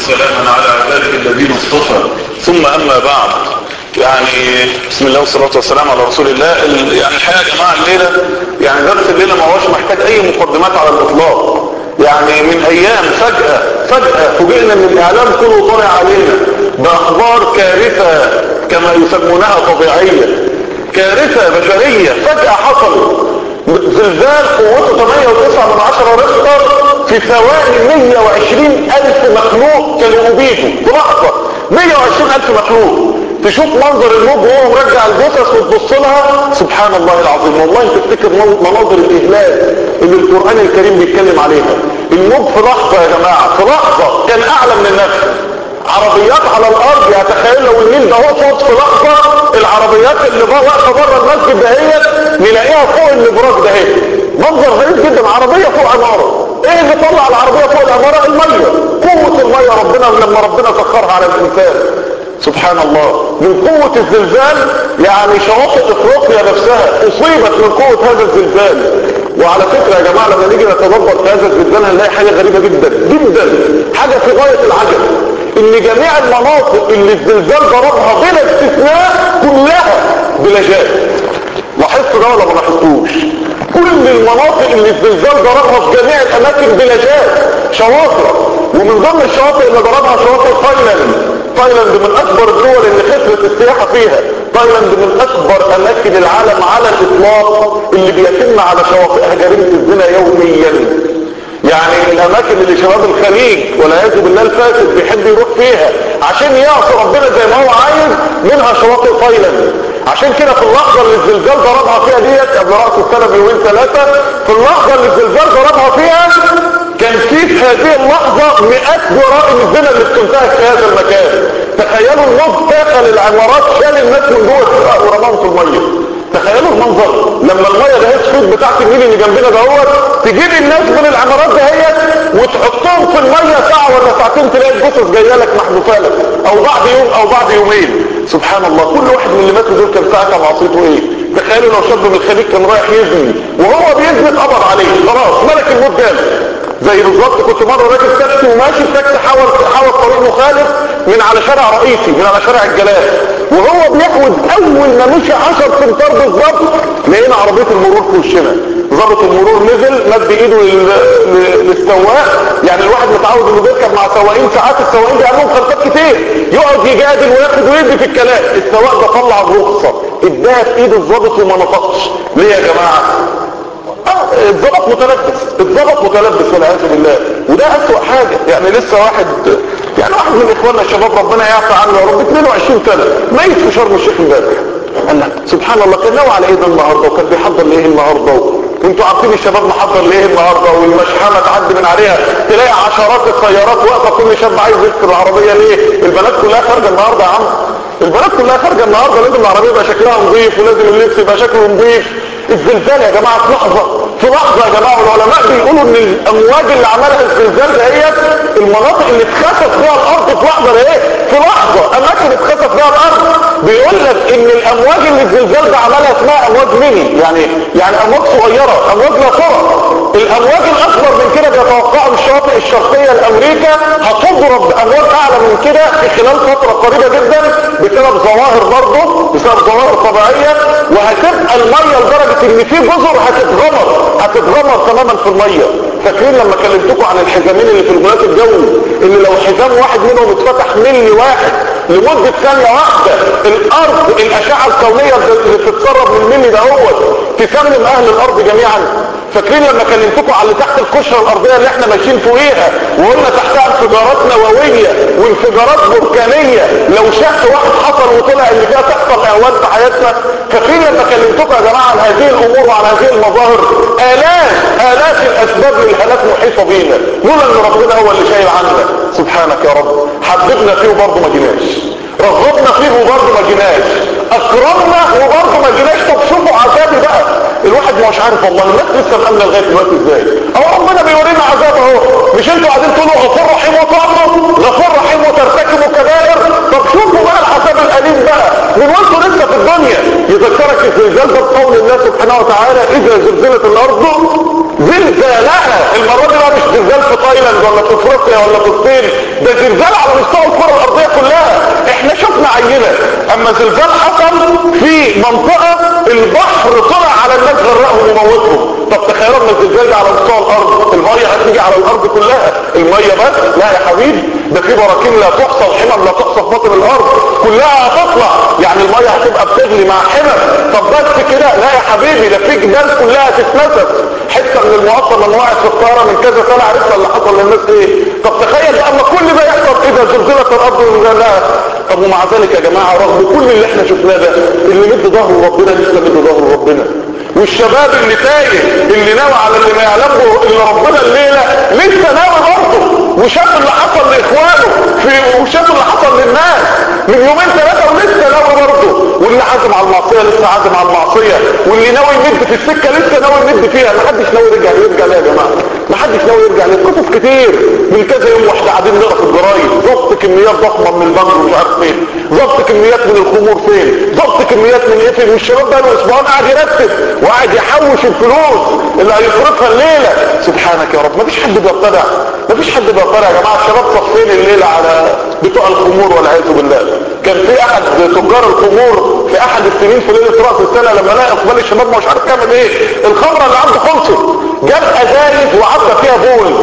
وسلاما على عباده الذين اصطفى ثم اما بعد يعني بسم الله والصلاة والسلام على رسول الله ال- يعني الحقيقة يا جماعة الليلة يعني درس الليلة ما هوش محتاج اي مقدمات على الاطلاق يعني من ايام فجأة فجأة فوجئنا ان الاعلام كله طالع علينا باخبار كارثة كما يسمونها طبيعية كارثة بشرية فجأة حصلت زلزال قوته 8.9 من عشرة ريختر في ثواني 120 ألف مخلوق كانوا أبيدوا في لحظة 120 ألف مخلوق تشوف منظر الموج وهو مرجع الجثث وتبص لها سبحان الله العظيم والله تفتكر مناظر الإهلاك اللي القرآن الكريم بيتكلم عليها الموج في لحظة يا جماعة في لحظة كان أعلى من النفس عربيات على الارض يعني تخيل لو النيل ده هو فوت في لحظه العربيات اللي بقى واقفه بره المسجد دهيت نلاقيها فوق الابراج دهيت منظر غريب جدا عربيه فوق عماره ايه اللي طلع العربيه فوق العماره الميه قوه الميه ربنا لما ربنا سخرها على الانسان سبحان الله من قوة الزلزال يعني شواطئ افريقيا نفسها اصيبت من قوة هذا الزلزال وعلى فكرة يا جماعة لما نيجي نتدبر في هذا الزلزال هنلاقي حاجة غريبة جدا جدا حاجة في غاية العجب ان جميع المناطق اللي الزلزال ضربها بلا استثناء كلها بلجات لاحظتوا ده ولا ما لاحظتوش كل المناطق اللي الزلزال ضربها في جميع الاماكن بلجات شواطئ ومن ضمن الشواطئ اللي ضربها شواطئ تايلاند تايلاند من اكبر الدول اللي خسرت السياحة فيها تايلاند من اكبر اماكن العالم على الاطلاق اللي بيتم على شواطئها جريمة الزنا يوميا يعني الاماكن اللي شباب الخليج والعياذ بالله الفاسد بيحب يروح فيها عشان يعصي ربنا زي ما هو عايز منها شواطئ تايلاند عشان كده في اللحظه اللي الزلزال ضربها فيها ديت قبل راس السنه بيومين ثلاثه في اللحظه اللي الزلزال ضربها فيها كان في في هذه اللحظه مئات جرائم الزنا اللي بتنتهك في هذا المكان تخيلوا الموج داخل العمارات شال الناس من جوه ورماهم في الميه تخيلوا المنظر لما الميه دهيت فوق بتاعت النيل اللي جنبنا دهوت تجيب الناس من العمارات دهيت وتحطهم في الميه ساعه ولا ساعتين تلاقي الجثث جايه لك محذوفه لك او بعد يوم او بعد يومين سبحان الله كل واحد من اللي ماتوا دول كان ساعتها معصيته ايه تخيلوا لو شاب من الخليج كان رايح يزني وهو بيزني اتقبض عليه خلاص ملك الموت جاله زي بالظبط كنت مره راكب تاكسي وماشي التاكسي حاول حاول طريق مخالف من على شارع رئيسي من على شارع الجلال وهو بيحود اول ما مشي 10 امتار بالظبط لقينا عربيه المرور في وشنا ضابط المرور نزل مد ايده لل- ل- للسواق يعني الواحد متعود انه بيركب مع سواقين ساعات السواقين دي عندهم خلفات كتير يقعد يجادل وياخد ويدي في الكلام السواق ده طلع الرخصه اداها في ايد الضابط وما نطقش ليه يا جماعه اه الضبط متلبس الضبط متلبس والعياذ بالله وده اسوأ حاجة يعني لسه واحد يعني واحد من اخواننا الشباب ربنا يعفى عنه يا رب 22 سنة ميت في شرم الشيخ امبارح قال لك سبحان الله كان ناوي على ايه ده النهارده وكان بيحضر لايه النهارده وانتوا عارفين الشباب محضر لايه النهارده والمشحنه تعدي من عليها تلاقي عشرات السيارات واقفه كل شاب عايز يركب العربيه ليه البنات كلها خارجه النهارده يا عم البنات كلها خارجه النهارده لازم العربيه يبقى شكلها نظيف ولازم اللبس يبقى شكله نظيف الزلزال يا جماعة في لحظة في لحظة يا جماعة والعلماء بيقولوا ان الامواج اللي عملها الزلزال دهيت المناطق اللي اتخسف فيها الارض في لحظة ده ايه في لحظة اماكن اتخسف فيها الارض بيقول لك ان الامواج اللي الزلزال ده عملها اسمها امواج ميني يعني يعني امواج صغيرة امواج لا ترى الامواج الاكبر من كده بيتوقعوا الشواطئ الشرقية لامريكا هتضرب بامواج اعلى من كده في خلال فترة قريبة جدا بسبب ظواهر برضه بسبب ظواهر طبيعية وهتبقى المية لدرجة ان في جزر هتتغمر هتتغمر تماما في المية فاكرين لما كلمتكم عن الحزامين اللي في الغلاف الجوي اللي لو حزام واحد منهم اتفتح ملي واحد لمدة ثانية واحدة الارض الاشعة الكونية اللي بتتسرب من الملي ده هو تسمم اهل الارض جميعا فاكرين لما كلمتكم على اللي تحت القشرة الارضية اللي احنا ماشيين فوقيها وقلنا تحتها انفجارات نووية وانفجارات بركانية لو شق واحد حصل وطلع اللي فيها تحصل اهوال في حياتنا فاكرين لما كلمتكم يا جماعة عن هذه الامور وعن هذه المظاهر الاف الاف الاسباب للهلاك محيطة بينا لولا ان ربنا هو اللي شايل عنا سبحانك يا رب حببنا فيه وبرضه ما جيناش رغبنا فيه وبرضه ما جيناش اكرمنا وبرضه ما جيناش طب شوفوا عذابي بقى الواحد مش عارف والله الناس لسه مأمنة لغايه دلوقتي ازاي اهو ربنا بيورينا عذاب اهو مش انتوا قاعدين تقولوا غفور رحيم وتعطوا غفور رحيم وترتكبوا كبائر طب شوفوا بقى العذاب الاليم بقى من وانتوا لسه في الدنيا يذكرك الزلزال ده بقول الله سبحانه وتعالى اذا زلزلت الارض زلزالها المره دي بقى مش زلزال في تايلاند ولا في افريقيا افريقيا ولا في الصين ده زلزال على مستوى الكره الارضيه كلها احنا شفنا عينه اما زلزال حصل في منطقه البحر طلع على الناس غرقهم وموتهم طب تخيلوا ان الزلزال ده على مستوى الارض الميه هتيجي على الارض كلها الميه بس لا يا حبيبي ده في براكين لا تحصى وحمم لا تحصى في باطن الارض كلها هتطلع يعني الميه هتبقى بتغلي مع حمم طب بس كده لا يا حبيبي ده في جبال كلها تتنسف حته من المعطل لما وقعت في الطياره من كذا سنه عرفنا اللي حصل للناس ايه طب تخيل بقى اما كل ده يحصل اذا زلزلت الارض لا طب ومع ذلك يا جماعه رغم كل اللي احنا شفناه ده اللي مد ظهره ربنا لسه مد ظهره ربنا والشباب اللي تايه اللي ناوي على اللي ما يعلمه الا ربنا الليله لسه ناوي برضه وشاف اللي حصل لاخوانه في وشاف اللي حصل للناس من يومين ثلاثه ولسه ناوي برضه واللي عازم على المعصيه لسه عازم على المعصيه واللي ناوي يمد في السكه لسه ناوي يمد فيها ما حدش ناوي يرجع يرجع ليه يا جماعه ما حدش ناوي يرجع ليه قصص كتير من كذا يوم واحنا قاعدين نقرا في الجرايد ضبط كميات ضخمه من البنك ومش عارف فين ضبط كميات من الخمور فين ضبط كميات من ايه فين والشباب بقى له اسبوعين قاعد يرتب وقاعد يحوش الفلوس اللي هيصرفها الليله سبحانك يا رب ما فيش حد بيطلع ما فيش حد بيطلع يا جماعه الشباب صفين الليله على بتوع الخمور والعياذ بالله كان في احد تجار الخمور في احد السنين في ليله راس السنه لما لقى اقبال الشباب مش عارف يعمل ايه الخمره اللي عنده خلصت جاب ازايز وعبى فيها بول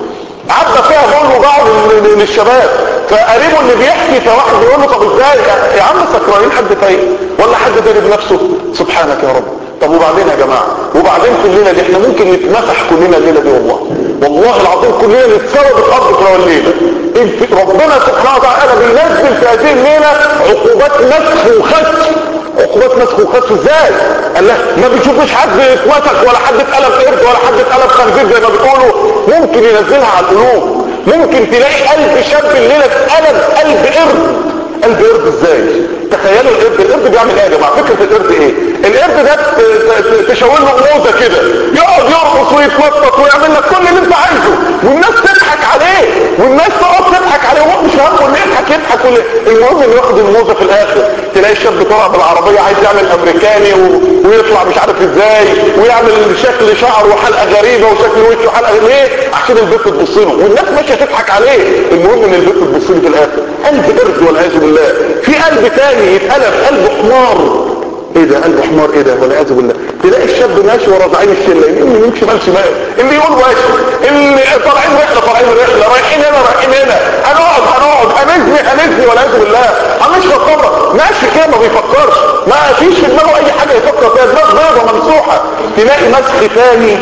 عدى فيها بول وباعوا لل- للشباب فقريبه اللي بيحكي فواحد بيقول له طب ازاي يا عم سكرانين حد فايق ولا حد داري بنفسه سبحانك يا رب طب وبعدين يا جماعه وبعدين في الليله دي احنا ممكن نتمسح كلنا الليله دي والله والله العظيم كلنا نتساوى بالارض في الليله انت- ربنا سبحانه وتعالى بينزل في هذه الليله عقوبات مسخ وخسف عقوبات مسخ وخسف ازاي قال له ما بيشوفش حد اتمسك ولا حد اتقلب قرد ولا حد اتقلب خنزير زي ما بيقولوا ممكن ينزلها على القلوب ممكن تلاقي قلب شاب الليله اتقلب قلب قرد قلب قرد ازاي تخيلوا القرد القرد بيعمل ايه يا جماعه فكره القرد ايه القرد ده ت- ت- تشاور له موزه كده يقعد يرقص ويتنطط ويعمل لك كل اللي انت عايزه والناس تضحك عليه والناس تقعد تضحك عليه وهو مش همه انه يضحك يضحك ولا- المهم انه ياخد الموزه في الاخر تلاقي الشاب طالع بالعربيه عايز يعمل امريكاني و... ويطلع مش عارف ازاي ويعمل شكل شعر وحلقه غريبه وشكل وشه وحلقه ليه عشان البنت تبص له والناس ماشيه تضحك عليه المهم ان البنت تبص له في الاخر قلب قرد والعياذ بالله في قلب تاني يتقلب قلب حمار ايه ده قلب حمار ايه ده والعياذ بالله تلاقي الشاب ماشي ورا زعيم الشله يمين يمين شمال شمال اللي يقول ماشي اللي طالعين رحله طالعين رحله رايحين هنا رايحين هنا هنقعد هنقعد هنزني هنزني والعياذ بالله هنشرب خمره ماشي كده ما بيفكرش ما فيش في دماغه اي حاجه يفكر فيها دماغ بيضه ممسوحه تلاقي مسخ تاني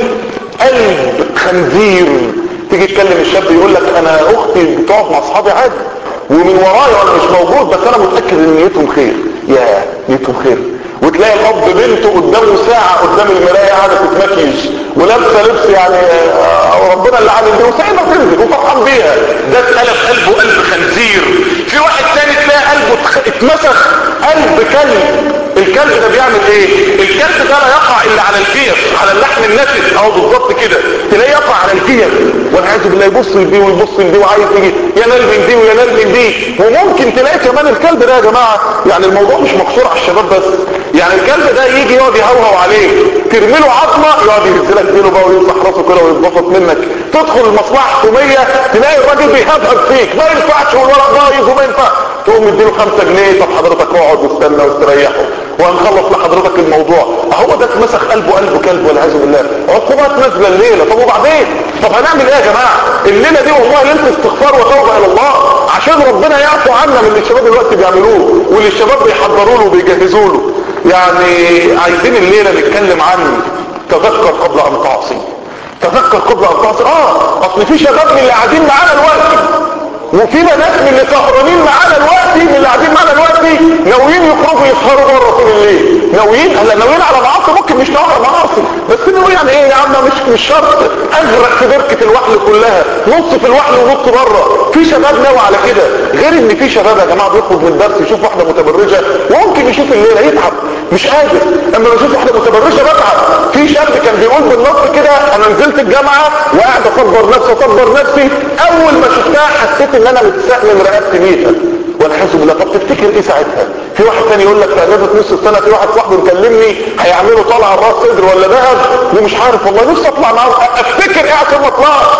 قلب خنزير تيجي تكلم الشاب يقول لك انا اختي بتقعد مع اصحابي عادي ومن ورايا وانا مش موجود بس انا متاكد ان نيتهم خير يا نيتهم خير وتلاقي الاب بنته قدامه ساعه قدام المرايه قاعده تتمكيش ولابسه لبس يعني آه، ربنا اللي عامل بيه وسايبها تنزل وفرحان بيها ده اتقلب قلبه قلب خنزير في واحد تاني تلاقي قلبه اتخ- اتمسخ قلب كلب الكلب ده بيعمل ايه الكلب ده لا يقع الا على الجير على اللحم النتن اهو بالظبط كده تلاقيه يقع على الجير والعياذ بالله يبص لدي ويبص لدي وعايز يجي ينال من دي وينال من دي وممكن تلاقي كمان الكلب ده يا جماعه يعني الموضوع مش مقصور على الشباب بس يعني الكلب ده يجي يقعد يهوهو عليه ترمي له عظمه يقعد يهز لك ديله بقى ويمسح راسه كده ويتبسط منك تدخل المصلحه الحكوميه تلاقي الراجل بيهبهب فيك ما ينفعش والورق بايظ وما ينفع تقوم مديله 5 جنيه طب حضرتك اقعد واستنى واستريحه وهنخلص لحضرتك الموضوع اهو ده اتمسخ قلبه قلبه كلب والعياذ بالله عقوبات نازله الليله طب وبعدين طب هنعمل ايه يا جماعه الليله دي والله ليله استغفار وتوبه الى الله عشان ربنا يعفو عنا من اللي الشباب دلوقتي بيعملوه واللي الشباب بيحضروا له وبيجهزوا له يعني عايزين الليله نتكلم عن تذكر قبل ان تعصي تذكر قبل ان تعصي اه اصل في شباب من اللي قاعدين معانا دلوقتي وفي ناس من اللي سهرانين معانا دلوقتي من اللي قاعدين معانا دلوقتي ناويين يخرجوا يسهروا بره طول الليل ناويين هلا ناويين على معاصي ممكن مش ناوي على معاصي بس ناوي يعني ايه يا عم مش مش شرط اغرق في بركه الوحل كلها نص في الوحل ونص بره في شباب ناوي على كده غير ان في شباب يا جماعه بيخرج من الدرس يشوف واحده متبرجه وممكن يشوف الليله يتعب مش قادر اما بشوف واحده متبرجه بتعب في شاب كان بيقول بالنص كده انا نزلت الجامعه وقاعد اصبر نفسي اصبر نفسي اول ما شفتها حسيت ان انا متسأل رقبتي بيها والحمد لله طب تفتكر ايه ساعتها في واحد تاني يقول لك في اجازه نص السنه في واحد صاحبه مكلمني هيعملوا طلعه راس صدر ولا ذهب ومش عارف والله نفسي اطلع معاه افتكر ايه عشان ما اطلعش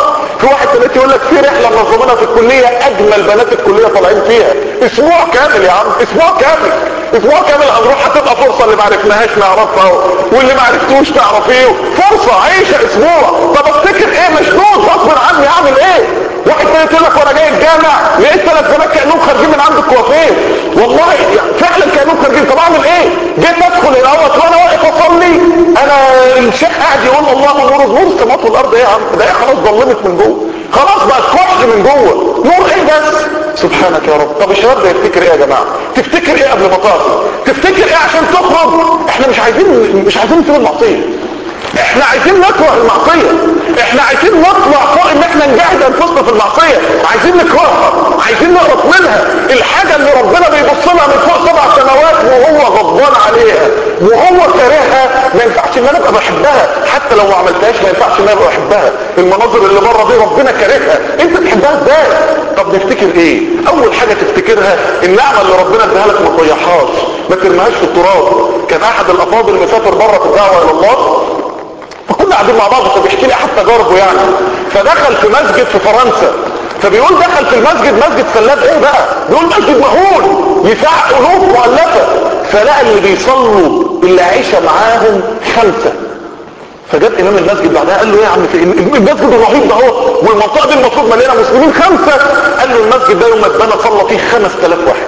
في واحد ثلاثة يقول لك في رحله منظمينها في الكليه اجمل بنات الكليه طالعين فيها اسبوع كامل يا عم اسبوع كامل اسبوع كامل هنروح هتبقى فرصه اللي ما عرفناهاش نعرفها واللي ما عرفتوش تعرفيه فرصه عيشه اسبوع طب افتكر ايه مشدود غصب عني اعمل ايه واحد تاني يقول لك وانا جاي الجامع لقيت ثلاث بنات كانهم خارجين من عند الكوافير والله يعني فعلا كانهم خارجين طب اعمل ايه جيت ادخل الاول وانا واقف اصلي انا الشيخ قاعد يقول الله نور نور السماوات والارض ايه يا عم ده ايه خلاص ظلمت من جوه خلاص بقت كحل من جوه نور ايه بس سبحانك يا رب طب الشباب ده يفتكر ايه يا جماعه تفتكر ايه قبل ما تعصي تفتكر ايه عشان تخرج احنا مش عايزين مش عايزين نسيب المعصيه احنا عايزين نكره المعصية احنا عايزين نطلع فوق ان احنا نجاهد انفسنا في المعصية عايزين نكرهها عايزين نقرب منها الحاجة اللي ربنا بيبص لها من فوق سبع سماوات وهو غضبان عليها وهو كارهها ما ينفعش ان انا ابقى بحبها حتى لو ما عملتهاش ما ينفعش ان انا ابقى بحبها المناظر اللي بره دي ربنا كارهها انت تحبها ازاي طب نفتكر ايه اول حاجة تفتكرها النعمة اللي ربنا اداها لك ما تضيعهاش ما ترميهاش في التراب كان احد الافاضل مسافر بره في الدعوة الى الله فكنا قاعدين مع بعض فبيحكي لي احد تجاربه يعني فدخل في مسجد في فرنسا فبيقول دخل في المسجد مسجد سلاب ايه بقى بيقول مسجد مهول يساع الوف مؤلفه فلقى اللي بيصلوا اللي عيشه معاهم خمسه فجاب امام المسجد بعدها قال له ايه يا عم في المسجد الرهيب ده هو والمنطقه دي المفروض مليانه مسلمين خمسه قال له المسجد ده يوم ما اتبنى صلى فيه 5000 واحد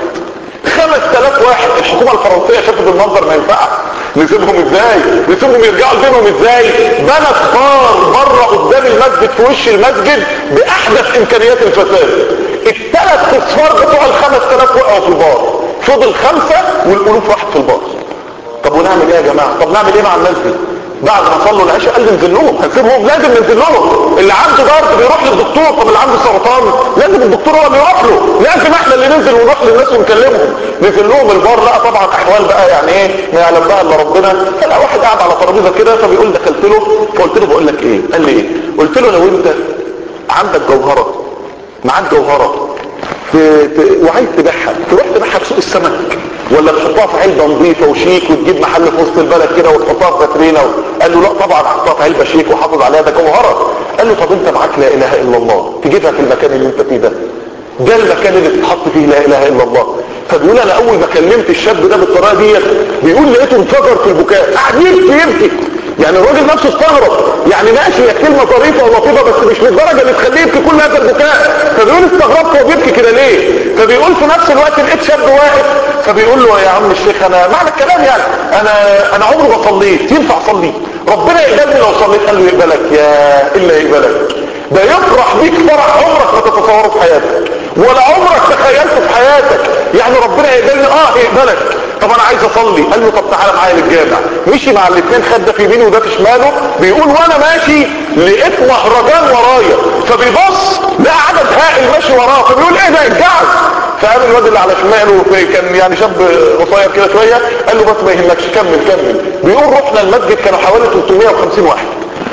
5000 واحد الحكومه الفرنسيه شافت المنظر ما ينفعش نسيبهم ازاي نسيبهم يرجعوا لدينهم ازاي بنى كبار بره قدام المسجد في وش المسجد باحدث امكانيات الفساد الثلاث اصفار بتوع ال 5000 وقعوا في البار فضل خمسه والالوف راحت في البار طب ونعمل ايه يا جماعه طب نعمل ايه مع الناس دي بعد ما صلوا العشاء قال لي ننزل لهم هنسيبهم لازم ننزل لهم اللي عنده ضغط بيروح للدكتور طب اللي عنده سرطان لازم الدكتور هو اللي يروح له لازم احنا اللي ننزل ونروح للناس ونكلمهم ننزل لهم البار لا طبعا احوال بقى يعني ايه ما يعلم بها الا ربنا فلا واحد قاعد على ترابيزه كده فبيقول دخلت له فقلت له بقول لك ايه قال لي ايه قلت له لو انت عندك جوهره معاك جوهره ت... ت... وعايز تبيعها تروح تبيعها في سوق السمك ولا تحطها في علبه نظيفه وشيك وتجيب محل في وسط البلد كده وتحطها في فاترينا و... قال له لا طبعا احطها في علبه شيك وحافظ عليها ده جوهره قال له طب انت معاك لا اله الا الله تجيبها في المكان اللي انت فيه ده ده المكان اللي تتحط فيه لا اله الا الله فبيقول انا اول ما كلمت الشاب ده بالطريقه ديت بيقول لقيته انفجر في البكاء قاعد يبكي يبكي يعني الراجل نفسه استغرب يعني ماشي هي كلمه ظريفه ولطيفه بس مش للدرجه اللي تخليه يبكي كل هذا البكاء فبيقول استغربت هو بيبكي كده ليه فبيقول في نفس الوقت لقيت شاب واقف فبيقول له يا عم الشيخ انا معنى الكلام يعني انا انا عمري ما صليت ينفع اصلي ربنا يقبلني لو صليت قال له يقبلك يا الا يقبلك ده يفرح بيك فرح عمرك ما تتصوره في حياتك ولا عمرك تخيلته في حياتك يعني ربنا يقبلني اه يقبلك طب انا عايز اصلي قال له طب تعالى معايا للجامع مشي مع الاثنين خد ده في يمينه وده في شماله بيقول وانا ماشي لقيت مهرجان ورايا فبيبص لقى عدد هائل ماشي وراه فبيقول ايه ده الجعل فقام الواد اللي على شماله كان يعني شاب قصير كده شويه قال له بس ما يهمكش كمل كمل بيقول رحنا المسجد كانوا حوالي 350 واحد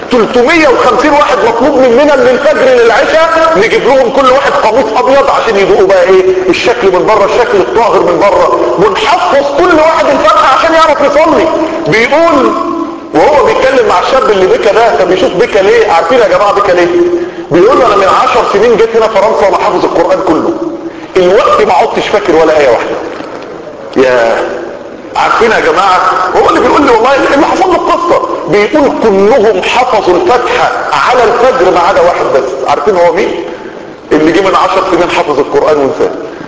350 واحد مطلوب مننا من الفجر للعشاء نجيب لهم كل واحد قميص ابيض عشان يدوقوا بقى ايه الشكل من بره الشكل الطاهر من بره ونحفظ كل واحد الفاتحه عشان يعرف يصلي بيقول وهو بيتكلم مع الشاب اللي بكى ده فبيشوف بكى ليه عارفين يا جماعه بكى ليه بيقول له انا من 10 سنين جيت هنا فرنسا وانا حافظ القران كله الوقت ما عدتش فاكر ولا ايه واحده يا عارفين يا جماعة هو اللي بيقول لي والله اللي حصل له القصة بيقول كلهم حفظوا الفتحة على الفجر ما عدا واحد بس عارفين هو مين اللي جه من عشر سنين حفظ القرآن وانساه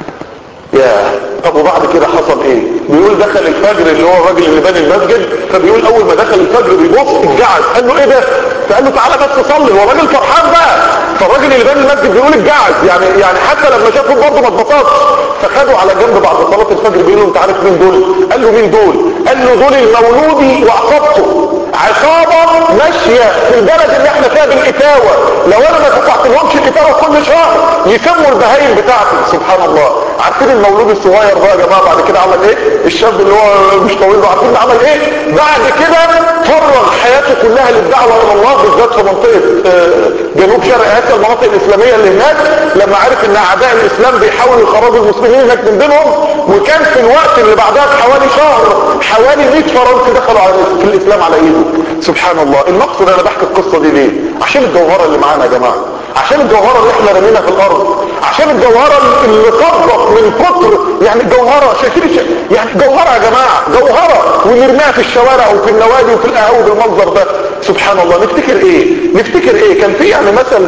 يا طب وبعد كده حصل ايه بيقول دخل الفجر اللي هو الراجل اللي باني المسجد فبيقول اول ما دخل الفجر بيبص اتجعز قال له ايه ده فقال له تعالى بس صلي هو راجل فرحان بقى فالراجل اللي باني المسجد بيقول اتجعز يعني يعني حتى لما شافه برضه ما اتبسطش فخدوا على جنب بعد صلاه الفجر بيقول له انت عارف مين دول قال له مين دول قال له دول المولودي وعصابته عصابة ماشية في البلد اللي احنا فيها بالإتاوة لو انا ما دفعت لهمش الإتاوة كل شهر يسموا البهايم بتاعتي سبحان الله عارفين المولود الصغير ده يا جماعة بعد كده عمل ايه الشاب اللي هو مش طويل ده عارفين عمل ايه بعد كده فرغ حياته كلها للدعوة الى الله بالذات في منطقة جنوب شرق اسيا المناطق الاسلامية اللي هناك لما عرف ان اعداء الاسلام بيحاولوا يخرجوا المسلمين هناك من بينهم وكان في الوقت اللي بعدها بحوالي شهر حوالي 100 فرنسي دخلوا على في الاسلام على ايده سبحان الله المقصد انا بحكي القصة دي ليه عشان الجوهرة اللي معانا يا جماعة عشان الجوهرة اللي احنا رمينا في الارض عشان الجوهرة اللي صدت من كتر يعني الجوهرة شايفين يعني جوهرة يا جماعة جوهرة ونرميها في الشوارع وفي النوادي وفي القهاوي بالمنظر ده سبحان الله نفتكر ايه نفتكر ايه كان في يعني مثل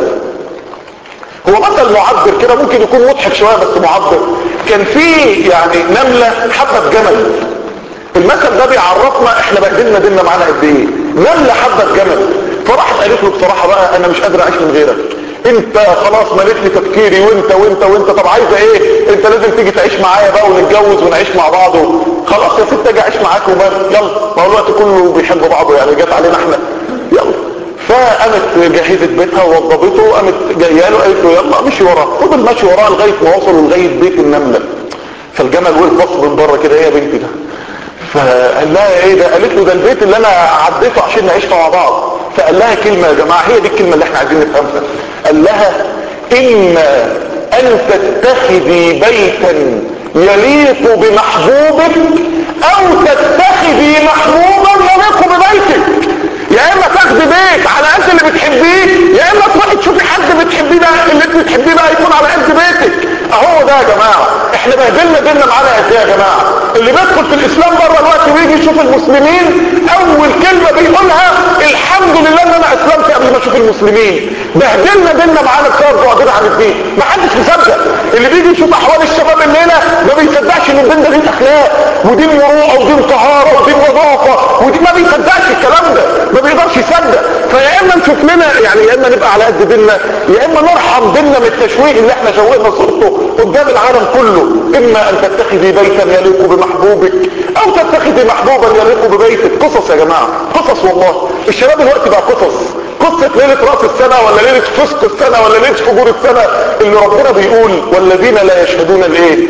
هو مثل معبر كده ممكن يكون مضحك شوية بس معبر كان في يعني نملة حبة جمل المثل ده بيعرفنا احنا بهدلنا ديننا معانا قد ايه نملة حبة جمل فراحت قالت له بصراحة بقى انا مش قادر اعيش من غيرك انت خلاص مليت لي تفكيري وانت وانت وانت طب عايزه ايه انت لازم تيجي تعيش معايا بقى ونتجوز ونعيش مع بعض خلاص يا ست اجي اعيش معاك وبس يلا ما هو الوقت كله بيحب بعضه يعني جت علينا احنا يلا فقامت جهزت بيتها ووضبته وقامت جايه له قالت له يلا مشي وراه فضل ماشي وراه لغايه ما وصلوا لغايه بيت النمله فالجمل وقف بص من بره كده ايه يا بنتي ده فقال لها ايه ده قالت له ده البيت اللي انا عديته عشان نعيش مع بعض فقال لها كلمه يا جماعه هي دي الكلمه اللي احنا عايزين نفهمها قال لها اما ان تتخذي بيتا يليق بمحبوبك او تتخذي محبوبا يليق ببيتك يا اما تاخدي بيت على قد اللي بتحبيه يا اما تروحي تشوفي حد بتحبيه ده اللي انت بتحبيه ده يكون على قد بيتك اهو ده يا جماعه احنا بهدلنا ديننا معانا قد ايه يا جماعه اللي بيدخل في الاسلام بره الوقت ويجي يشوف المسلمين اول كلمه بيقولها الحمد لله ان انا اسلمت قبل ما اشوف المسلمين بهدلنا ديننا معانا بسبب بعدنا عن الدين ما حدش مصدق اللي بيجي يشوف احوال الشباب الليله ما بيصدقش ان الدين ده دين اخلاق ودين مروءه ودين طهاره ودين نظافه ودين ما بيصدقش الكلام ده ما بيقدرش يصدق فيا اما نشوف لنا يعني يا اما نبقى على قد ديننا يا اما نرحم ديننا من التشويه اللي احنا شوهنا صورته قدام العالم كله اما ان تتخذي بيتا يليق بمحبوبك او تتخذي محبوبا يليق ببيتك قصص يا جماعه قصص والله الشباب دلوقتي بقى قصص قصة ليلة رأس السنة ولا ليلة فسق السنة ولا ليلة فجور السنة اللي ربنا بيقول والذين لا يشهدون الايه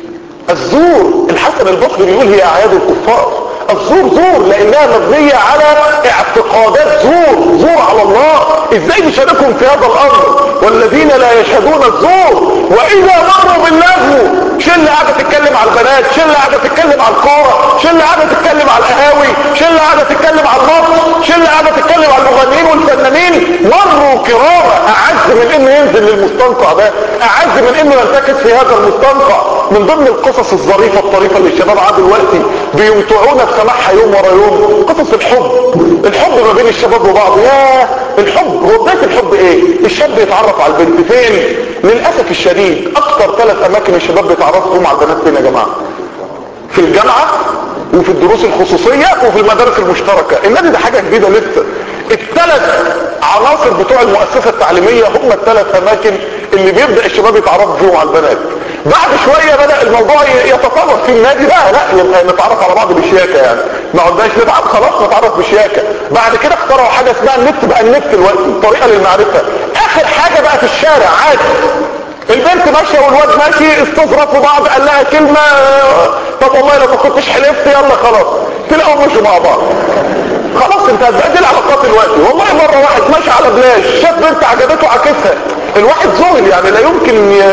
الزور الحسن البصري بيقول هي اعياد الكفار الزور زور لانها مبنية على اعتقادات زور زور على الله ازاي نشاركهم في هذا الامر والذين لا يشهدون الزور واذا مروا باللغو شل قاعدة تتكلم على البنات شل قاعدة تتكلم على الكورة شل قاعدة تتكلم على القهاوي شل قاعدة تتكلم على الماتش شل قاعدة تتكلم على المغنيين والفنانين مروا كرامة اعز من انه ينزل للمستنقع ده اعز من انه ينتكس في هذا المستنقع من ضمن القصص الظريفة الطريفة اللي الشباب عاد دلوقتي بيمتعونا بسماعها يوم ورا يوم قصص الحب الحب ما بين الشباب وبعض يا الحب هو بداية الحب ايه الشاب يتعرف على البنت فين للأسف الشديد اكتر ثلاث اماكن الشباب بيتعرفوا فيهم على البنات فين يا جماعة في الجامعة وفي الدروس الخصوصية وفي المدارس المشتركة النادي ده حاجة جديدة لسه الثلاث عناصر بتوع المؤسسة التعليمية هم الثلاث اماكن اللي بيبدأ الشباب يتعرفوا فيهم على البنات بعد شوية بدأ الموضوع يتطور في النادي لا لا يبقى نتعرف على بعض بشياكة يعني ما قلناش نتعرف خلاص نتعرف بشياكة بعد كده اخترعوا حاجة اسمها النت بقى النت دلوقتي طريقة للمعرفة اخر حاجة بقى في الشارع عادي البنت ماشية والواد ماشي استظرفوا بعض قال لها كلمة طب والله لو ما كنتش حلفت يلا خلاص تلاقوا مشوا مع بعض خلاص انت هتبقى دي العلاقات دلوقتي والله مرة واحد ماشي على بلاش شاف بنت عجبته عكسها الواحد ذهل يعني لا يمكن ي...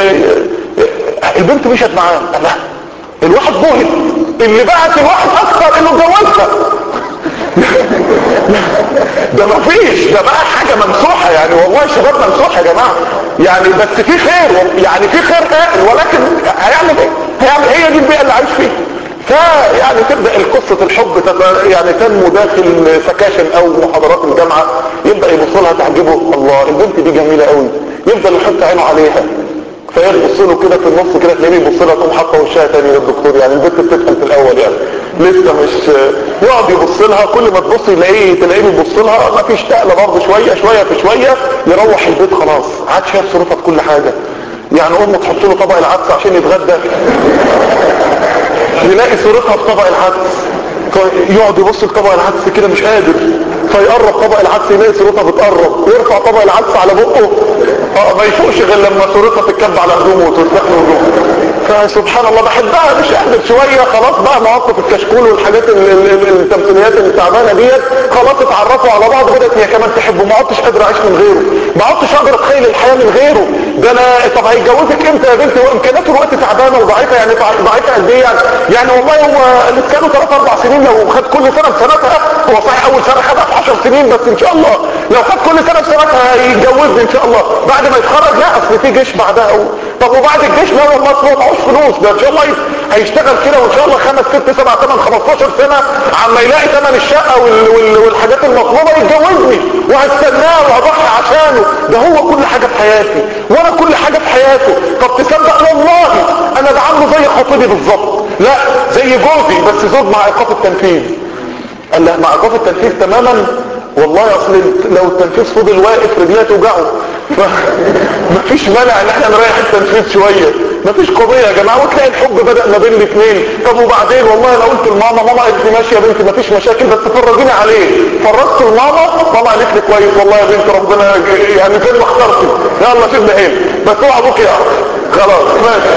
البنت مشت معاه قال لها الواحد ذهل اللي بعت الواحد اكثر انه اتجوزها ده ما فيش ده بقى حاجة ممسوحة يعني والله شباب ممسوحة يا جماعة يعني بس في خير يعني في خير هائل ولكن هيعمل ايه هيعمل هي دي البيئة اللي عايش فيها فيعني تبدأ القصة الحب يعني تنمو داخل سكاشن او محاضرات الجامعة يبدأ يبص لها تعجبه الله البنت دي جميلة قوي يفضل يحط عينه عليها فيبص له كده في النص كده تلاقيه يبص لها تقوم حاطه وشها تاني للدكتور يعني البنت بتفهم في الاول يعني لسه مش يقعد يبص لها كل ما تبص يلاقيه تلاقيه بيبص لها ما فيش تقله برضه شويه شويه في شويه يروح البيت خلاص عاد شايف صورتها في كل حاجه يعني امه تحط له طبق العدس عشان يتغدى يلاقي صورتها في طبق العدس يقعد يبص لطبق العدس كده مش قادر فيقرب طبق العدس يلاقي صورتها بتقرب يرفع طبق العدس على بقه اه ما يفوقش غير لما صورتها تتكب على هدومه وتفتح له هدومه فسبحان الله بحبها مش قادر شويه خلاص بقى مواقف الكشكول والحاجات التمثيليات اللي تعبانه ديت خلاص اتعرفوا على بعض بدات هي كمان تحبه ما عدتش قادر اعيش من غيره ما عدتش اقدر اتخيل الحياه من غيره ده انا طب هيتجوزك امتى يا بنتي وامكانياته الوقت تعبانه وضعيفه يعني ضعيفه قد ايه يعني يعني والله هو لسه له 3 4 سنين لو خد كل سنه بسنتها هو صحيح اول سنه خدها في 10 سنين بس ان شاء الله لو خد كل سنه بسنتها هيتجوزني ان شاء الله بعد ما يتخرج لا اصل في جيش بعدها و... طب وبعد الجيش لا والله اصل معهوش فلوس ده ان شاء الله هيشتغل كده وان شاء الله خمس ست سبع ثمان 15 سنه عما يلاقي ثمن الشقه وال... وال... والحاجات المطلوبه يتجوزني وهستناه وهضحي عشانه ده هو كل حاجه في حياتي وانا كل حاجه في حياته طب تصدق والله انا بعامله زي خطيبي بالظبط لا زي جوزي بس زوج مع ايقاف التنفيذ قال له مع ايقاف التنفيذ تماما والله اصل لو التنفيذ فضل واقف رجليه توجعه مفيش مانع ان احنا نريح التنفيذ شويه مفيش قضيه يا جماعه وتلاقي الحب بدا ما بين الاثنين طب وبعدين والله انا قلت لماما ماما قالت لي ماشي يا بنتي مفيش مشاكل بس فرجيني عليه فرجت لماما ماما قالت لي كويس والله يا بنتي ربنا يعني زي ما اخترتي يلا شد حيل بس اوعى ابوك يعرف خلاص ماشي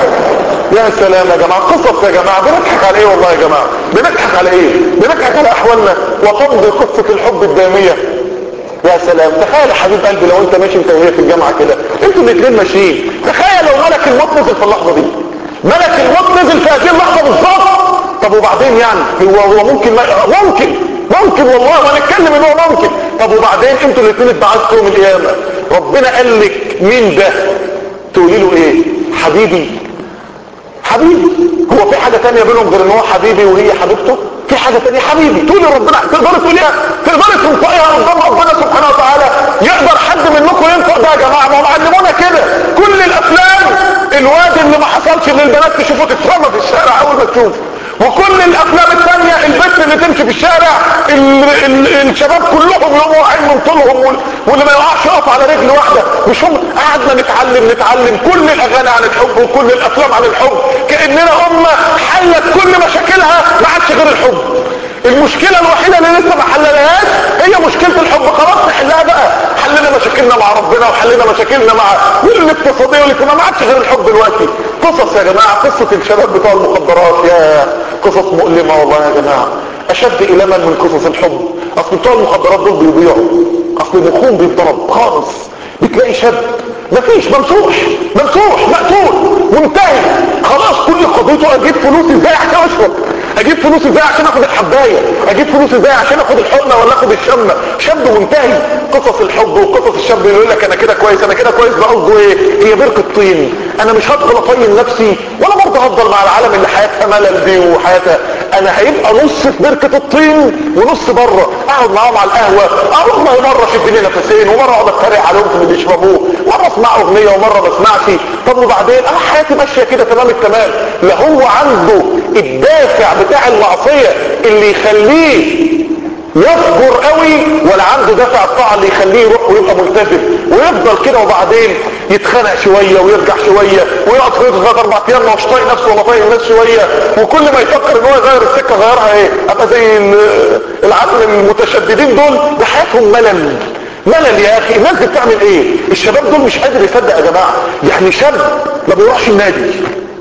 يا سلام يا جماعة قصص يا جماعة بنضحك على ايه والله يا جماعة بنضحك على ايه بنضحك على احوالنا وتمضي قصة الحب الدامية يا سلام تخيل يا حبيب قلبي لو انت ماشي انت وهي في الجامعة كده انتوا الاثنين ماشيين تخيل لو ملك الموت نزل في اللحظة دي ملك الموت نزل في هذه اللحظة بالظبط طب وبعدين يعني هو هو ممكن ما ممكن ممكن والله وهنتكلم ان هو ممكن طب وبعدين انتوا الاثنين اتبعتوا يوم القيامة ربنا قال لك مين ده تقولي له ايه حبيبي حبيبي هو في حاجة تانية بينهم غير ان هو حبيبي وهي حبيبته في حاجة تانية حبيبي تقولي ربنا تقدري تقوليها تقدري تنطقيها قدام ربنا سبحانه وتعالى يقدر حد منكم ينطق ده يا جماعة ما هم علمونا كده كل الافلام الواد اللي ما حصلش ان البنات تشوفه تترمى في الشارع اول ما تشوفه وكل الافلام الثانية البنت اللي تمشي في الشارع ال ال الشباب كلهم يقوموا واقعين من طولهم وال- واللي ما يقعش يقف على رجل واحدة مش هم قعدنا نتعلم نتعلم كل الاغاني عن الحب وكل الافلام عن الحب كأننا امة حلت كل مشاكلها ما عادش غير الحب المشكلة الوحيدة اللي لسه ما حللهاش هي مشكلة الحب خلاص نحلها بقى حلنا مشاكلنا مع ربنا وحلنا مشاكلنا مع والاقتصادية والاجتماعية ما عادش غير الحب دلوقتي قصص يا جماعة قصة الشباب بتوع المخدرات يا قصص مؤلمة والله يا جماعة اشد الما من قصص الحب اصل بتوع المخدرات دول بيضيعوا اصل مخهم بيتضرب خالص بتلاقي شاب مفيش ممسوح ممسوح مقتول منتهي خلاص كل قضيته اجيب فلوس ازاي عشان اشرب اجيب فلوس ازاي عشان اخد الحبايه اجيب فلوس ازاي عشان اخد الحقنه ولا اخد الشمه شاب منتهي قصص الحب وقصص الشاب اللي يقول لك انا كده كويس انا كده كويس ده قصده ايه هي بركه طين انا مش هدخل اطين نفسي ولا برضه هفضل مع العالم اللي حياتها ملل دي وحياتها انا هيبقى نص في بركه الطين ونص بره اقعد معاهم على القهوه اه والله مره شد لي نفسين ومره اقعد اتريق عليهم في اللي بيشربوه مره اسمع اغنيه ومره ما اسمعش طب وبعدين انا حياتي ماشيه كده تمام التمام لا هو عنده الدافع بتاع المعصيه اللي يخليه يصبر قوي ولا عنده دافع الطاعه اللي يخليه يروح ويبقى ملتزم ويفضل كده وبعدين يتخانق شويه ويرجع شويه ويقعد في ثلاث اربع ايام مش طايق نفسه ولا طايق الناس شويه وكل ما يفكر ان هو يغير السكه غيرها ايه ابقى زي ال- العالم المتشددين دول ده حياتهم ملل ملل يا اخي الناس دي بتعمل ايه الشباب دول مش قادر يصدق يا جماعه يعني شاب ما بيروحش النادي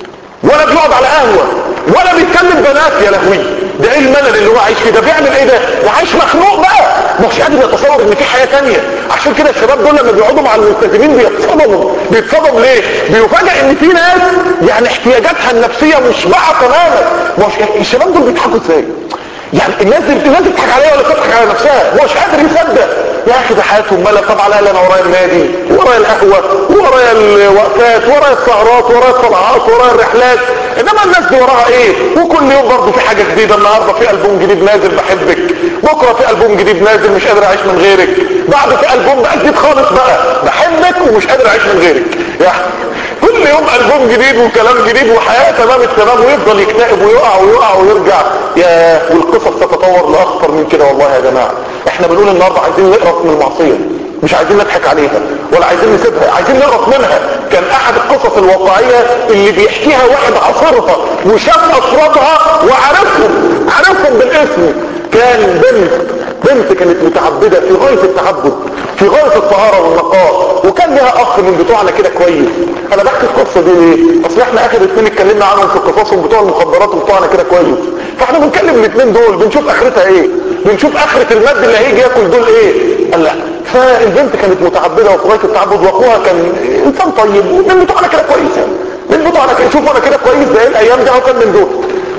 ولا بيقعد على قهوة ولا بيتكلم بنات يا لهوي ده ايه الملل اللي هو عايش فيه ده بيعمل ايه ده ده عايش مخنوق بقى مش قادر يتصور ان في حياة تانية عشان كده الشباب دول لما بيقعدوا مع الملتزمين بيتصدموا بيتصدموا ليه بيفاجئ ان في ناس يعني احتياجاتها النفسية مشبعة تماما مش الشباب دول بيضحكوا ازاي يعني الناس دي الناس بتضحك عليها ولا بتضحك على نفسها مش قادر يصدق يا اخي ده حياتهم ملل طب على الاقل انا ورايا النادي ورايا القهوه ورايا الوقفات ورايا السهرات ورايا الطلعات ورايا الرحلات انما الناس دي وراها ايه وكل يوم برضه في حاجه جديده النهارده في البوم جديد نازل بحبك بكره في البوم جديد نازل مش قادر اعيش من غيرك بعد في البوم بقى جديد خالص بقى بحبك ومش قادر اعيش من غيرك يعني كل يوم البوم جديد وكلام جديد وحياه تمام التمام ويفضل يكتئب ويقع ويقع ويرجع يا والقصص تتطور لاخطر من كده والله يا جماعه احنا بنقول النهارده عايزين نقرف من المعصيه مش عايزين نضحك عليها ولا عايزين نسيبها عايزين نقرف منها كان احد القصص الواقعيه اللي بيحكيها واحد عاصرها وشاف افرادها وعرفهم عرفهم بالاسم كان بنت بنت كانت متعبدة في غاية التعبد في غاية الطهارة والنقاء وكان لها اخ من بتوعنا كده كويس انا بحكي القصة دي ليه اصل احنا اخر اتنين اتكلمنا عنهم في قصصهم بتوع المخدرات وبتوعنا كده كويس فاحنا بنتكلم الاتنين دول بنشوف اخرتها ايه بنشوف اخرة المد اللي هيجي ياكل دول ايه قال لا فالبنت كانت متعبدة وفي غاية التعبد واخوها كان انسان طيب ومن بتوعنا كده كويس يعني من بتوعنا كده شوفوا انا كده كويس ده ايه الايام دي هو كان من دول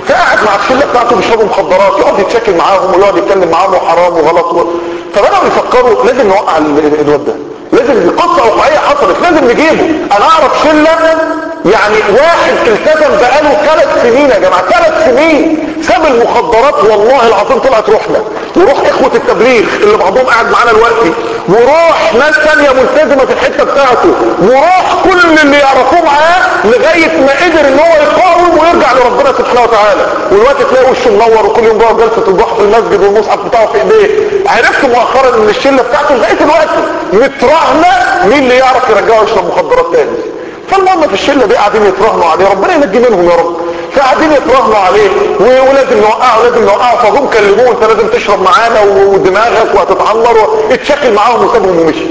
فقعد مع الشله بتاعته بيشربوا مخدرات يقعد يتشكل معاهم ويقعد يتكلم معاهم وحرام وغلط و... فبداوا يفكروا لازم نوقع ال- الواد ده لازم دي قصه واقعيه حصلت لازم نجيبه انا اعرف شله يعني واحد التزم بقاله ثلاث سنين يا جماعه ثلاث سنين ساب المخدرات والله العظيم طلعت روحنا وروح اخوه التبليغ اللي بعضهم قاعد معانا دلوقتي وروح ناس ثانيه ملتزمه في الحته بتاعته وروح كل اللي يعرفوه معاه لغايه ما قدر ان هو يقاوم ويرجع لربنا سبحانه وتعالى والوقت تلاقي وشه منور وكل يوم بقى جلسه الضحى في المسجد والمصحف بتاعه في ايديه عرفت مؤخرا ان الشله بتاعته لغايه دلوقتي متراهنه مين اللي يعرف يرجعه يشرب مخدرات تاني فالمهم في الشله دي قاعدين يتراهنوا عليه ربنا ينجي منهم يا رب فقاعدين يتراهنوا عليه و- ولازم نوقعه لازم نوقعه فهم كلموه انت لازم تشرب معانا ودماغك وهتتعمر اتشكل معاهم وسابهم ومشي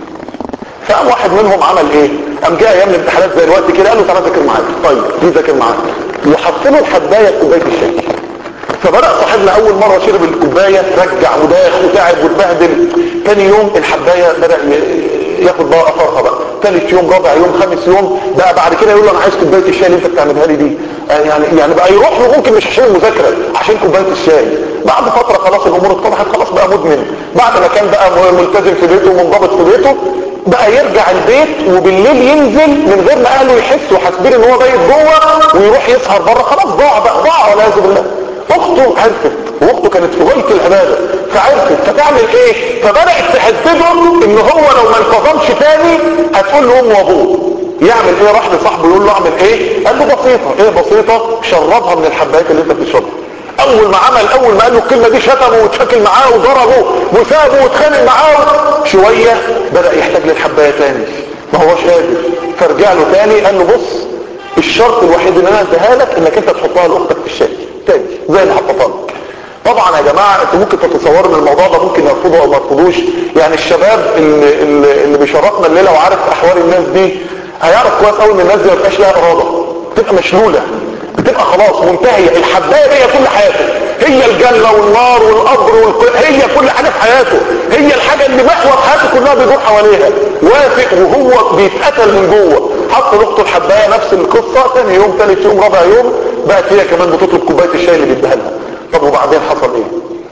فقام واحد منهم عمل ايه قام جاء ايام الامتحانات زي الوقت كده قال له تعالى ذاكر معايا طيب دي ذاكر معايا وحط له الحبايه في كوبايه الشاي فبدأ صاحبنا اول مرة شرب الكوباية رجع وداخ وتعب واتبهدل تاني يوم الحباية بدأ ي- ياخد بقى اثرها بقى ثالث يوم رابع يوم خامس يوم بقى بعد كده يقول له انا عايز كوبايه الشاي اللي انت بتعملها لي دي آه يعني يعني بقى يروح له ممكن مش عشان المذاكره عشان كوبايه الشاي بعد فتره خلاص الامور اتضحت خلاص بقى مدمن بعد ما كان بقى م- ملتزم في بيته ومنضبط في بيته بقى يرجع البيت وبالليل ينزل من غير ما اهله يحسوا حاسبين ان هو بايت جوه ويروح يسهر بره خلاص ضاع بقى ضاع والعياذ بالله اخته عرفت واخته كانت في غايه العباده فعرفت فتعمل ايه فبدات تهدده ان هو لو ما انتظمش تاني هتقول له امه وابوه يعمل ايه راح لصاحبه يقول له اعمل ايه قال له بسيطه ايه بسيطه شربها من الحبايات اللي انت بتشربها اول ما عمل اول ما قال له الكلمه دي شتمه واتشكل معاه وضربه وسابه واتخانق معاه شويه بدا يحتاج للحبايه تاني ما هوش قادر فرجع له تاني قال له بص الشرط الوحيد اللي انا اديها لك انك انت تحطها لاختك في الشاي تاني زي اللي حطها لك طبعا يا جماعه انتوا ممكن تتصوروا ان الموضوع ده ممكن يرفضوا او ما يرفضوش يعني الشباب اللي, اللي, اللي بيشرفنا الليله وعارف احوال الناس دي هيعرف كويس قوي ان الناس دي ما بيبقاش لها اراده بتبقى مشلوله بتبقى خلاص منتهيه الحبايه دي هي كل حياته هي الجنه والنار والقبر والق... هي كل حاجه في حياته هي الحاجه اللي محور حياته كلها بيدور حواليها وافق وهو بيتقتل من جوه حط لاخته الحبايه نفس القصه ثاني يوم ثالث يوم رابع يوم بقت هي كمان بتطلب كوبايه الشاي اللي بيديها لها طب وبعدين حصل ايه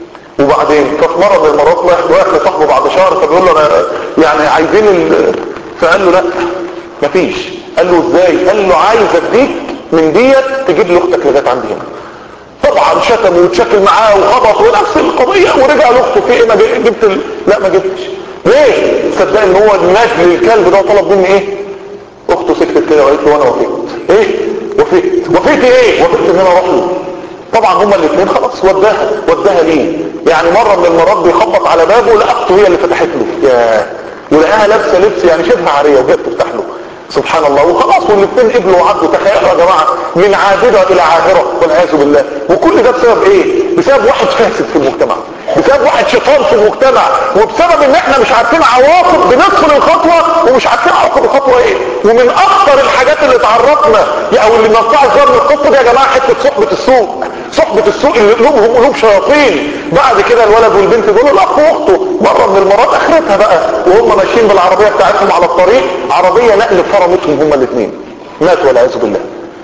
وبعدين ففي مره من المرات واحد واقف لصاحبه بعد شهر فبيقول له انا يعني عايزين ال... فقال له لا مفيش قال له ازاي قال له عايز اديك من ديت تجيب لي اختك لغايه عندي هنا طبعا شتم واتشكل معاه وخبط ونفس القضيه ورجع لاخته في ايه ما جي- جبت ال... لا ما جبتش ليه صدق ان هو النجل الكلب ده طلب مني ايه اخته سكتت كده وقالت له وانا وافقت ايه وافقت وافقت ايه وافقت ان انا اروح له طبعا هما الاثنين خلاص وداها وداها ليه يعني مرة من المرات بيخبط على بابه لقته هي اللي فتحت له يا ولقاها لابسه لبس يعني شبه عاريه وجت تفتح له سبحان الله وخلاص والاثنين قبلوا وعدوا تخيلوا يا جماعه من عابده الى عاهره والعياذ بالله وكل ده بسبب ايه بسبب واحد فاسد في المجتمع بسبب واحد شيطان في المجتمع وبسبب ان احنا مش عارفين عواقب بندخل الخطوه ومش عارفين عواقب الخطوه ايه ومن اخطر الحاجات اللي اتعرفنا او اللي نطلع الزر من القصه دي يا جماعه حته صحبه السوق صحبة السوق اللي قلوبهم قلوب شياطين بعد كده الولد والبنت دول الاخ واخته مرة من المرات اخرتها بقى وهم ماشيين بالعربية بتاعتهم على الطريق عربية نقل فرمتهم هما الاثنين ماتوا والعياذ بالله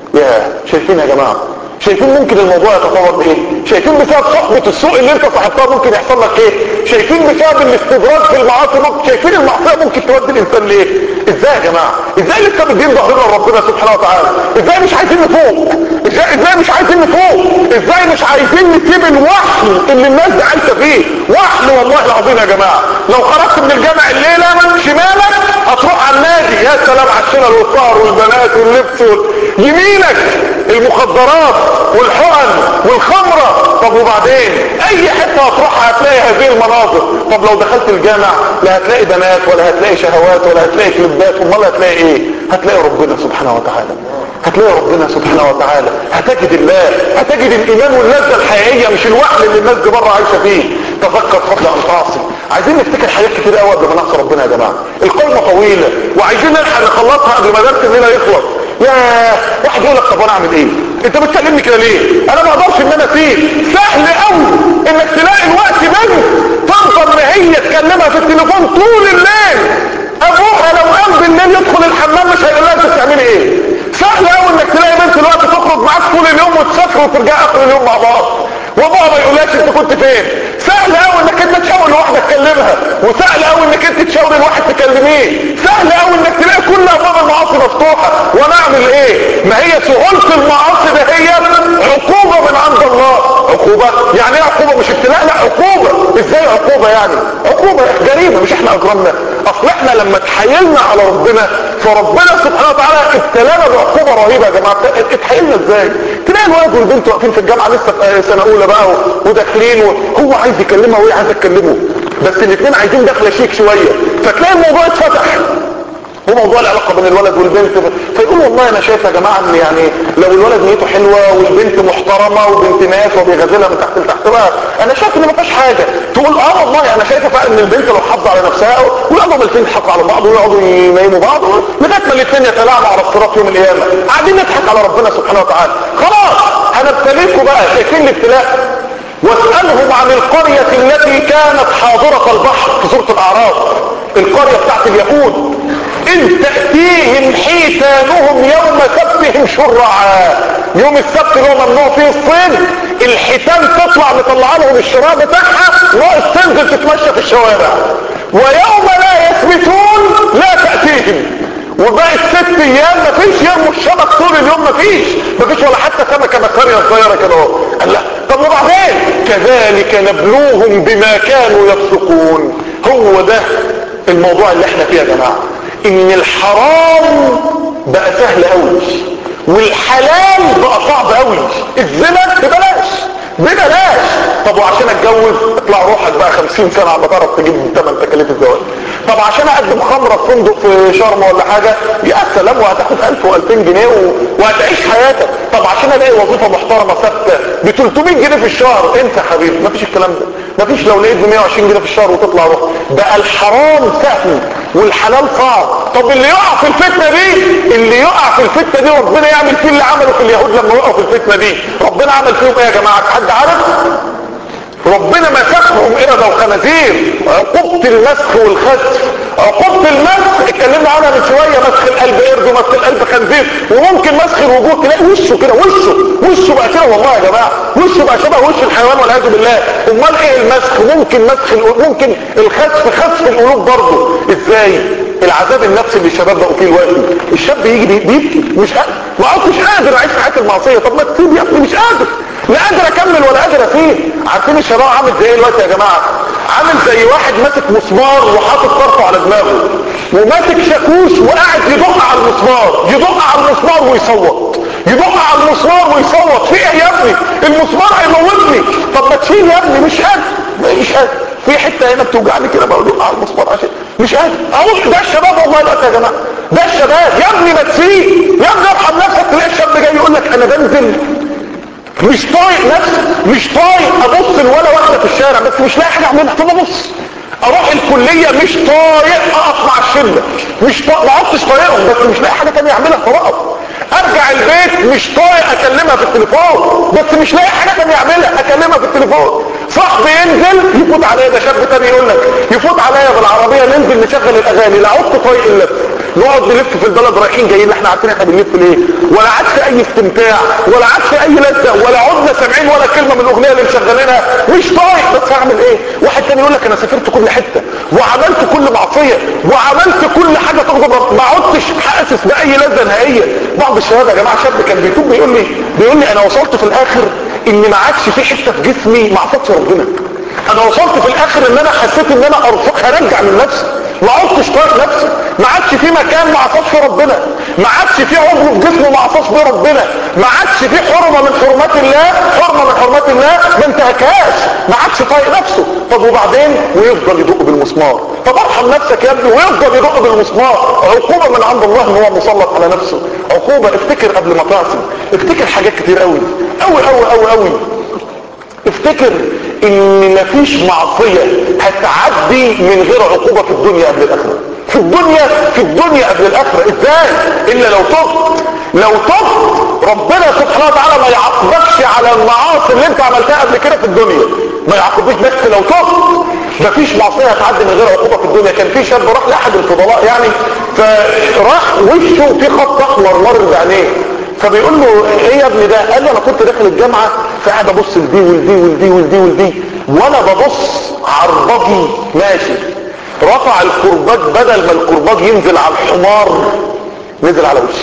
يا شايفين يا جماعة شايفين ممكن الموضوع يتطور بايه شايفين بسبب صحبة السوق اللي انت صاحبتها ممكن يحصل لك ايه شايفين بسبب الاستدراج في المعاصي ممكن شايفين المعصية ممكن تودي الانسان لايه ازاي يا جماعة ازاي لسه مدين ظهرنا لربنا سبحانه وتعالى ازاي مش عايزين نفوق ازاي ازاي مش عايزين نفوق ازاي مش عايزين نسيب الوحل اللي الناس دي عايشه فيه وحل والله العظيم يا جماعه لو خرجت من الجامع الليله شمالك هتروح على النادي يا سلام على الشلل والسهر والبنات واللبس وال... يمينك المخدرات والحقن والخمره طب وبعدين اي حته هتروحها هتلاقي هذه المناظر طب لو دخلت الجامع لا هتلاقي بنات ولا هتلاقي شهوات ولا هتلاقي كليبات امال هتلاقي ايه هتلاقي ربنا سبحانه وتعالى هتلاقي ربنا سبحانه وتعالى هتجد الله هتجد الايمان واللذه الحقيقيه مش الوحل اللي الناس دي بره عايشه فيه تذكر قبل ان تعصي عايزين نفتكر حاجات كتير قوي قبل ما نعصي ربنا يا جماعه القائمه طويله وعايزين نلحق نخلصها قبل ما درس الليله يخلص يا واحد يقول لك طب انا اعمل ايه انت بتكلمني كده ليه انا ما اقدرش ان انا اسيب سهل قوي انك تلاقي الوقت بنت تفضل ما هي تكلمها في التليفون طول الليل ابوها لو قام بالليل يدخل الحمام مش هيقول لها انت بتعملي ايه سهل قوي انك تلاقي بنت الوقت تخرج معاك طول اليوم وتسافر وترجع اخر اليوم مع بعض وابوها ما يقولكش انت كنت فين سهل قوي انك انت تشاور لواحده تكلمها وسهل قوي انك انت تشاور لواحد تكلميه سهل قوي انك تلاقي كل ابواب المعاصي مفتوحه وانا اعمل ايه ما هي سهوله المعاصي ده هي عقوبه من عند الله عقوبه يعني ايه عقوبه مش ابتلاء لا عقوبه ازاي عقوبه يعني عقوبه جريمه مش احنا اجرمنا اصل احنا لما تحايلنا على ربنا فربنا سبحانه وتعالى ابتلانا بعقوبه رهيبه يا جماعه اتحايلنا ازاي تلاقي الولد والبنت واقفين في الجامعه لسه في سنه اولى بقى وداخلين وهو عايز يكلمها وهي عايزه تكلمه بس الاثنين عايزين دخله شيك شويه فتلاقي الموضوع اتفتح هو موضوع العلاقة بين الولد والبنت فيقول والله انا شايف يا جماعة ان يعني لو الولد نيته حلوة والبنت محترمة وبنت ناس وبيغزلها من تحت لتحت بقى انا شايف ان مفيش حاجة تقول اه والله انا شايفة فعلا ان البنت لو حافظة على نفسها ويقعدوا الاثنين يضحكوا على بعض ويقعدوا ينيموا بعض لغاية ما الاثنين يتلاعبوا على الصراط يوم القيامة قاعدين نضحك على ربنا سبحانه وتعالى خلاص هنبتليكوا بقى شايفين الابتلاء واسألهم عن القرية التي كانت حاضرة البحر في سورة الاعراف القرية بتاعت اليهود إذ تأتيهم حيتانهم يوم سبتهم شرعا يوم السبت اللي هو ممنوع فيه الصيد الحيتان تطلع مطلع لهم الشراء بتاعها ناقص تنزل تتمشى في الشوارع ويوم لا يثبتون لا تأتيهم وبقت ست ايام مفيش يوم الشبك طول اليوم مفيش مفيش ولا حتى سمكه مساريه صغيره كده اهو قال لا طب وبعدين كذلك نبلوهم بما كانوا يفسقون هو ده الموضوع اللي احنا فيه يا جماعه ان الحرام بقى سهل قوي والحلال بقى صعب قوي الزنا ببلاش ببلاش طب وعشان اتجوز اطلع روحك بقى 50 سنه على تعرف تجيب ثمن تكاليف الزواج طب عشان اقدم خمره في فندق في شرم ولا حاجه يا سلام وهتاخد 1000 و2000 جنيه و... وهتعيش حياتك طب عشان الاقي وظيفه محترمه ثابته ب 300 جنيه في الشهر انت يا حبيبي مفيش الكلام ده مفيش لو لقيت ب 120 جنيه في الشهر وتطلع روح بقى الحرام سهل والحلال صعب طب اللي يقع في الفتنه دي اللي يقع في الفتنه دي ربنا يعمل فيه اللي عمله في اليهود لما وقعوا في الفتنه دي ربنا عمل فيهم ايه يا جماعه حد عارف ربنا مسخهم قردة وخنازير عقوبة المسخ والخسف عقوبة المسخ اتكلمنا عنها من شوية مسخ القلب قرد ومسخ القلب خنزير وممكن مسخ الوجوه تلاقي وشه كده وشه وشه بقى كده والله يا جماعة وشه بقى شبه وش الحيوان والعياذ بالله امال ايه المسخ ممكن مسخ القلوب ممكن الخسف خسف القلوب برضه ازاي العذاب النفسي اللي الشباب بقوا فيه دلوقتي الشاب يجي بيبكي مش قادر ما عدتش قادر اعيش حياه المعصيه طب ما تسيب يا ابني مش قادر لا قادر اكمل ولا قادر اسيب عارفين الشباب عامل زي ايه دلوقتي يا جماعه عامل زي واحد ماسك مسمار وحاطط طرفه على دماغه وماسك شاكوش وقاعد يدق على المسمار يدق على المسمار ويصوت يدق على المسمار ويصوت في ايه يا ابني المسمار هيموتني طب ما تشيل يا ابني مش قادر مش قادر في حته هنا بتوجعني كده بقول على المسمار عشان مش قادر اهو ده الشباب والله دلوقتي يا جماعه ده الشباب يا ابني ما تسيب يا ابني ارحم نفسك تلاقي الشاب جاي يقول لك انا بنزل مش طايق نفسي مش طايق ابص لولا واحده في الشارع بس مش لاقي حاجه اعملها طب ابص اروح الكليه مش طايق اقف مع الشله مش طايق ما عدتش طايقهم بس مش لاقي حاجه تانية اعملها فبقف ارجع البيت مش طايق اكلمها في التليفون بس مش لاقي حاجه تانية اعملها اكلمها في التليفون صاحبي ينزل يفوت عليا ده شاب تاني يقول لك يفوت عليا بالعربيه ننزل نشغل الاغاني لا عدت طايق اللبس نقعد نلف في البلد رايحين جايين احنا عارفين احنا بنلف ليه ولا عاد في اي استمتاع ولا عاد في اي لذه ولا عدنا سامعين ولا كلمه من الاغنيه اللي مشغلينها مش طايق بس هعمل ايه واحد تاني يقول لك انا سافرت كل حته وعملت كل معصيه وعملت كل حاجه تغضب رب ما عدتش حاسس باي لذه نهائيه بعض الشباب يا جماعه شاب كان بيتوب بيقول لي بيقول لي انا وصلت في الاخر ان ما عادش في حته في جسمي ما عصتش ربنا انا وصلت في الاخر ان انا حسيت ان انا هرجع من نفسي ما عدتش طايق نفسي ما عادش في مكان ما عصاش ربنا ما عادش في عضو في جسمه ما عصاش بيه ربنا ما عادش في حرمه من حرمات الله حرمه من حرمات الله ما انتهكهاش ما عادش طايق نفسه طب وبعدين ويفضل يدق بالمسمار طب ارحم نفسك يا ابني ويفضل يدق بالمسمار عقوبه من عند الله ان هو مسلط على نفسه عقوبه افتكر قبل ما تعصي افتكر حاجات كتير قوي قوي قوي قوي قوي افتكر ان مفيش معصية هتعدي من غير عقوبة في الدنيا قبل الاخرة في الدنيا في الدنيا قبل الاخرة ازاي الا لو تبت لو تبت ربنا سبحانه وتعالى ما يعاقبكش على المعاصي اللي انت عملتها قبل كده في الدنيا ما يعاقبكش بس لو تبت مفيش معصية هتعدي من غير عقوبة في الدنيا كان في شاب راح لاحد الفضلاء يعني فراح وشه في خط احمر مر بعينيه فبيقول له ايه يا ابني ده قال له انا كنت داخل الجامعه فقاعد ابص لدي ولدي ولدي ولدي ولدي وانا ببص عربجي ماشي رفع الكرباج بدل ما الكرباج ينزل على الحمار نزل على وشي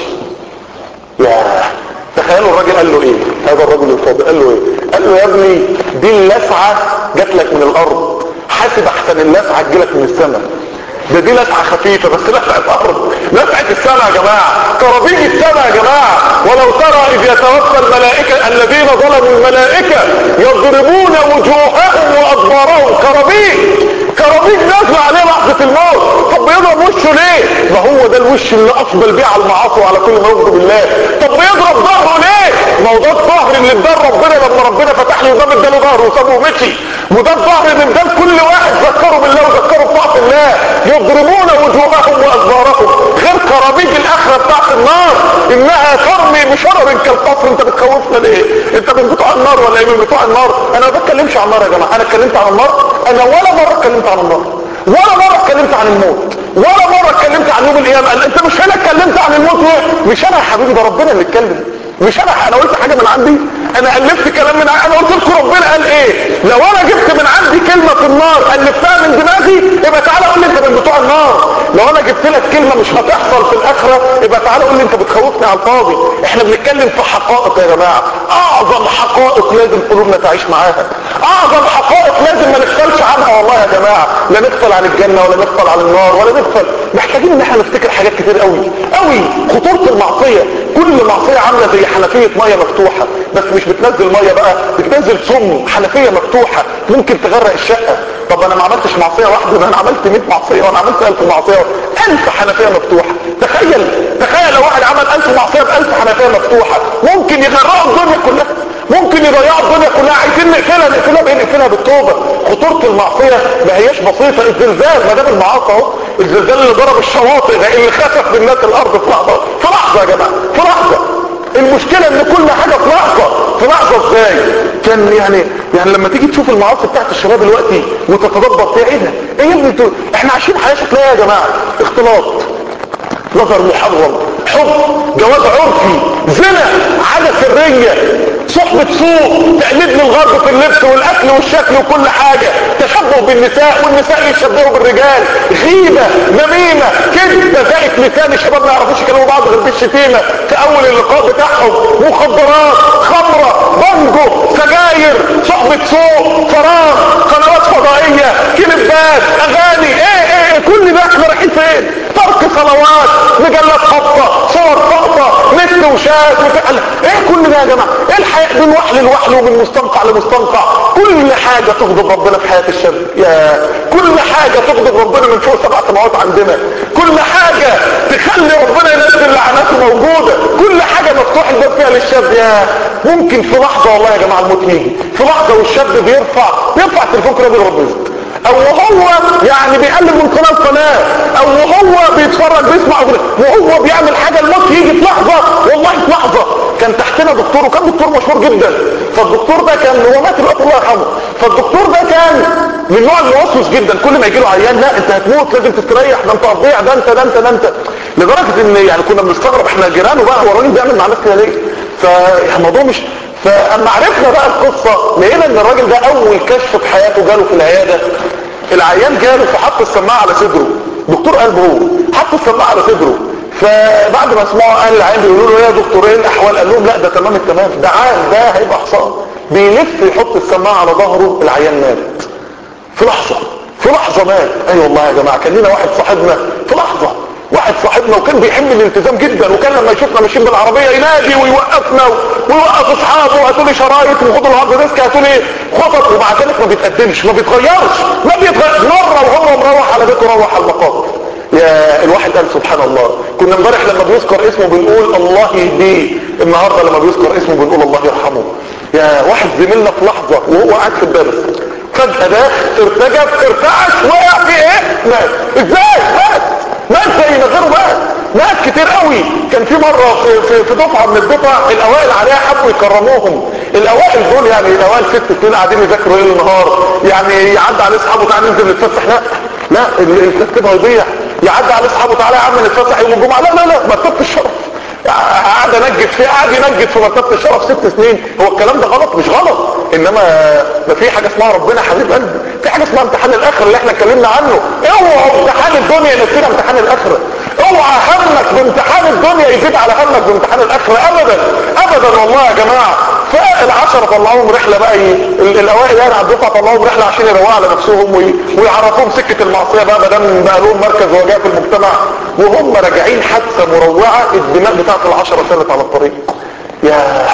يا تخيلوا الراجل قال له ايه هذا الرجل الفاضل قال له ايه قال له يا ابني دي اللسعه جات لك من الارض حاسب احسن اللسعه تجيلك من السماء ده دي لسعة خفيفة بس لسعة ارض لسعة السماء يا جماعة كرابيج السماء يا جماعة ولو ترى اذ يتوفى الملائكة الذين ظلموا الملائكة يضربون وجوههم وادبارهم كرابيج كرابيج نازلة عليه لحظة الموت طب بيضرب وشه ليه ما هو ده الوش اللي اقبل بيه على المعاصي وعلى كل ما يغضب الله طب بيضرب ظهره ليه ما هو ده الظهر اللي اداه ربنا لما ربنا فتح له باب اداله ظهره وسابه ومشي وده الظهر اللي اداه كل واحد ذكره بالله وذكره بطاعة الله يضربون وجوههم وادبارهم غير كرابيج الاخرة بتاعت النار انها ترمي بشرر كالقصر انت بتخوفنا ليه انت من بتوع النار ولا ايه من بتوع النار انا ما بتكلمش عن النار يا جماعة انا اتكلمت عن النار انا ولا مرة اتكلمت عن النار ولا مرة اتكلمت عن الموت ولا مرة اتكلمت عن يوم القيامة انت مش هنا اتكلمت عن الموت ليه مش انا يا حبيبي ده ربنا اللي اتكلم مش انا انا قلت حاجة من عندي انا الفت كلام من عندي انا قلت لكم ربنا قال ايه لو انا جبت من عندي كلمة في النار الفتها من دماغي يبقى تعالى قول لي انت من بتوع النار لو انا جبت لك كلمة مش هتحصل في الاخرة يبقى تعالى قول لي انت بتخوفني على الفاضي احنا بنتكلم في حقائق يا جماعة اعظم حقائق لازم قلوبنا تعيش معاها اعظم حقائق لازم ما نغفلش عنها والله يا جماعة لا نغفل عن الجنة ولا نغفل عن النار ولا نغفل محتاجين ان احنا نفتكر حاجات كتير قوي قوي خطورة المعصية كل معصية عاملة زي حنفية مية مفتوحة بس مش بتنزل مية بقى بتنزل سم حنفية مفتوحة ممكن تغرق الشقة طب انا ما عملتش معصية واحدة ده انا عملت 100 معصية وانا عملت 1000 معصية 1000 حنفية مفتوحة تخيل تخيل لو واحد عمل 1000 معصية ب 1000 حنفية مفتوحة ممكن يغرقوا الدنيا كلها ممكن يضيعوا الدنيا كلها عايزين نقفلها نقفلها بايه نقفلها بالتوبة خطورة المعصية ما هياش بسيطة الزلزال ما دام المعاصي اهو الزلزال اللي ضرب الشواطئ ده اللي خسف بالناس الارض في لحظة في لحظة يا جماعة في لحظة المشكلة ان كل حاجة في لحظة في لحظة ازاي كان يعني يعني لما تيجي تشوف المعاصي بتاعت الشباب دلوقتي وتتدبر فيها ايه ده ايه يا ابني انتوا احنا عايشين حياة شكلها يا جماعة اختلاط نظر محرم حب جواز عرفي زنا عادة سرية صحبة سوء تقليد للغرب في اللبس والاكل والشكل وكل حاجة تشبه بالنساء والنساء يتشبهوا بالرجال غيبة نميمة كذب ذائق لسان الشباب ما يعرفوش يكلموا بعض غير بالشتيمة في اول اللقاء بتاعهم مخدرات خمرة بانجو سجاير صحبة سوء فراغ قنوات فضائية كليبات اغاني ايه ايه, إيه كل ده احنا رايحين فين ترك صلوات مجلات خطة صور خطة نت وشات وفعل ايه كل ده يا جماعة ايه الحياة من وحل لوحل ومن مستنقع لمستنقع كل حاجة تغضب ربنا في حياة الشاب يا كل حاجة تغضب ربنا من فوق سبع سماوات عندنا كل حاجة تخلي ربنا ينزل لعناته موجودة كل حاجة مفتوح الباب فيها للشاب يا ممكن في لحظة والله يا جماعة الموت يجي في لحظة والشاب بيرفع بيرفع التليفون كده بيضرب رزق او هو يعني بيقلب من قناة قناة او هو بيتفرج بيسمع اغنية وهو بيعمل حاجة الموت يجي في لحظة والله في لحظة كان تحتنا دكتور وكان دكتور مشهور جدا فالدكتور ده كان هو مات الوقت الله يرحمه فالدكتور ده كان من النوع اللي وسوس جدا كل ما يجي له عيان لا انت هتموت لازم تستريح ده انت هتضيع ده انت ده انت ده انت لدرجة ان يعني كنا بنستغرب احنا جيرانه بقى هو الراجل بيعمل مع الناس كده ليه فالموضوع مش فاما عرفنا بقى القصة لقينا ان الراجل ده اول كشف في حياته جاله في العيادة العيان جاله فحط السماعة على صدره دكتور قلب هو حط السماعة على صدره فبعد ما سمعوا قال العيان بيقولوا له يا دكتور ايه الاحوال قال لهم لا ده تمام التمام ده عام ده هيبقى حصان بيلف يحط السماعة على ظهره العيان مات في لحظة في لحظة مات اي أيوة والله يا جماعة كان لنا واحد صاحبنا في لحظة واحد صاحبنا وكان بيحب الالتزام جدا وكان لما يشوفنا ماشيين بالعربية ينادي ويوقفنا ويوقف اصحابه هاتوا لي شرايط وخدوا الهارد ديسك هاتوا لي خطط ومع ذلك ما بيتقدمش ما بيتغيرش ما بيتغير مرة وهو مروح على بيته روح على المقابر يا الواحد قال سبحان الله كنا امبارح لما بيذكر اسمه بنقول الله يهديه النهارده لما بيذكر اسمه بنقول الله يرحمه يا واحد زميلنا في لحظة وهو قاعد في الدرس فجأة ده ارتجف ارتعش وقع في ايه مات ازاي مات مات زي ما غيره مات ناس كتير قوي كان في مرة في, في, في دفعة من الدفع الاوائل عليها حبوا يكرموهم الاوائل دول يعني الاوائل ست سنين قاعدين يذاكروا ليل نهار يعني يعدي على اصحابه تعالى ننزل نتفسح لا لا الترتيب هيضيع يعدي على اصحابه تعالى يا عم نتفسح يوم الجمعة لا لا لا مكتبة الشرف قعد انجد فيه قعد ينجد في مرتبه الشرف ست سنين هو الكلام ده غلط مش غلط انما ما في حاجه اسمها ربنا حبيب قلبي في حاجه اسمها امتحان الاخره اللي احنا اتكلمنا عنه اوعى امتحان الدنيا ينسينا امتحان الاخره اوعى همك بامتحان الدنيا يزيد على همك بامتحان الاخره ابدا ابدا والله يا جماعه فالعشرة طلعوهم رحلة بقى ي... الاوائل يعني على الدفعة طلعوهم رحلة عشان يروقوا على نفسهم وي... ويعرفوهم سكة المعصية بقى ما دام بقى لهم مركز وجاه في المجتمع وهم راجعين حادثة مروعة الدماء بتاعت العشرة سالت على الطريق يا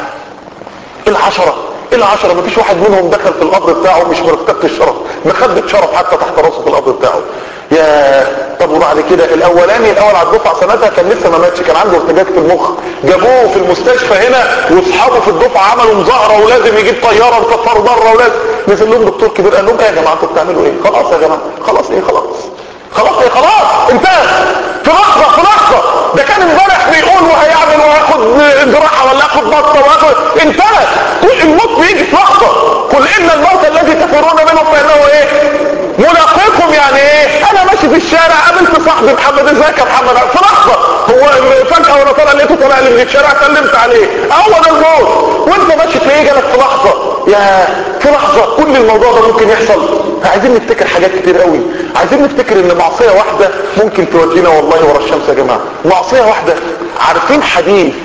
العشرة العشرة مفيش واحد منهم دخل في القبر بتاعه مش مرتبة الشرف مخدة شرف حتى تحت راسه في القبر بتاعه يا طب وبعد كده الاولاني الاول على الدفعه سنتها كان لسه ما ماتش كان عنده ارتجاج في المخ جابوه في المستشفى هنا واصحابه في الدفعه عملوا مظاهره ولازم يجيب طياره وكفروا بره ولازم نزل لهم دكتور كبير قال لهم ايه يا جماعه انتوا بتعملوا ايه خلاص يا جماعه خلاص ايه خلاص خلاص ايه خلاص انتهى في لحظه في لحظه ده كان امبارح بيقول وهيعمل وهياخد جراحه ولا ياخد بطه وياخد انتهى الموت بيجي في لحظه قل ان الموت الذي تفرون منه فانه ايه ملاقيكم يعني ايه انا ماشي في الشارع قابلت صاحبي محمد ازيك يا محمد في لحظه هو فجاه وانا طالع لقيته طالع لي من الشارع سلمت عليه هو ده الموت وانت ماشي تلاقيه جالك في لحظه يا في لحظه كل الموضوع ده ممكن يحصل عايزين نفتكر حاجات كتير قوي عايزين نفتكر ان معصيه واحده ممكن تودينا والله ورا الشمس يا جماعه معصيه واحده عارفين حديث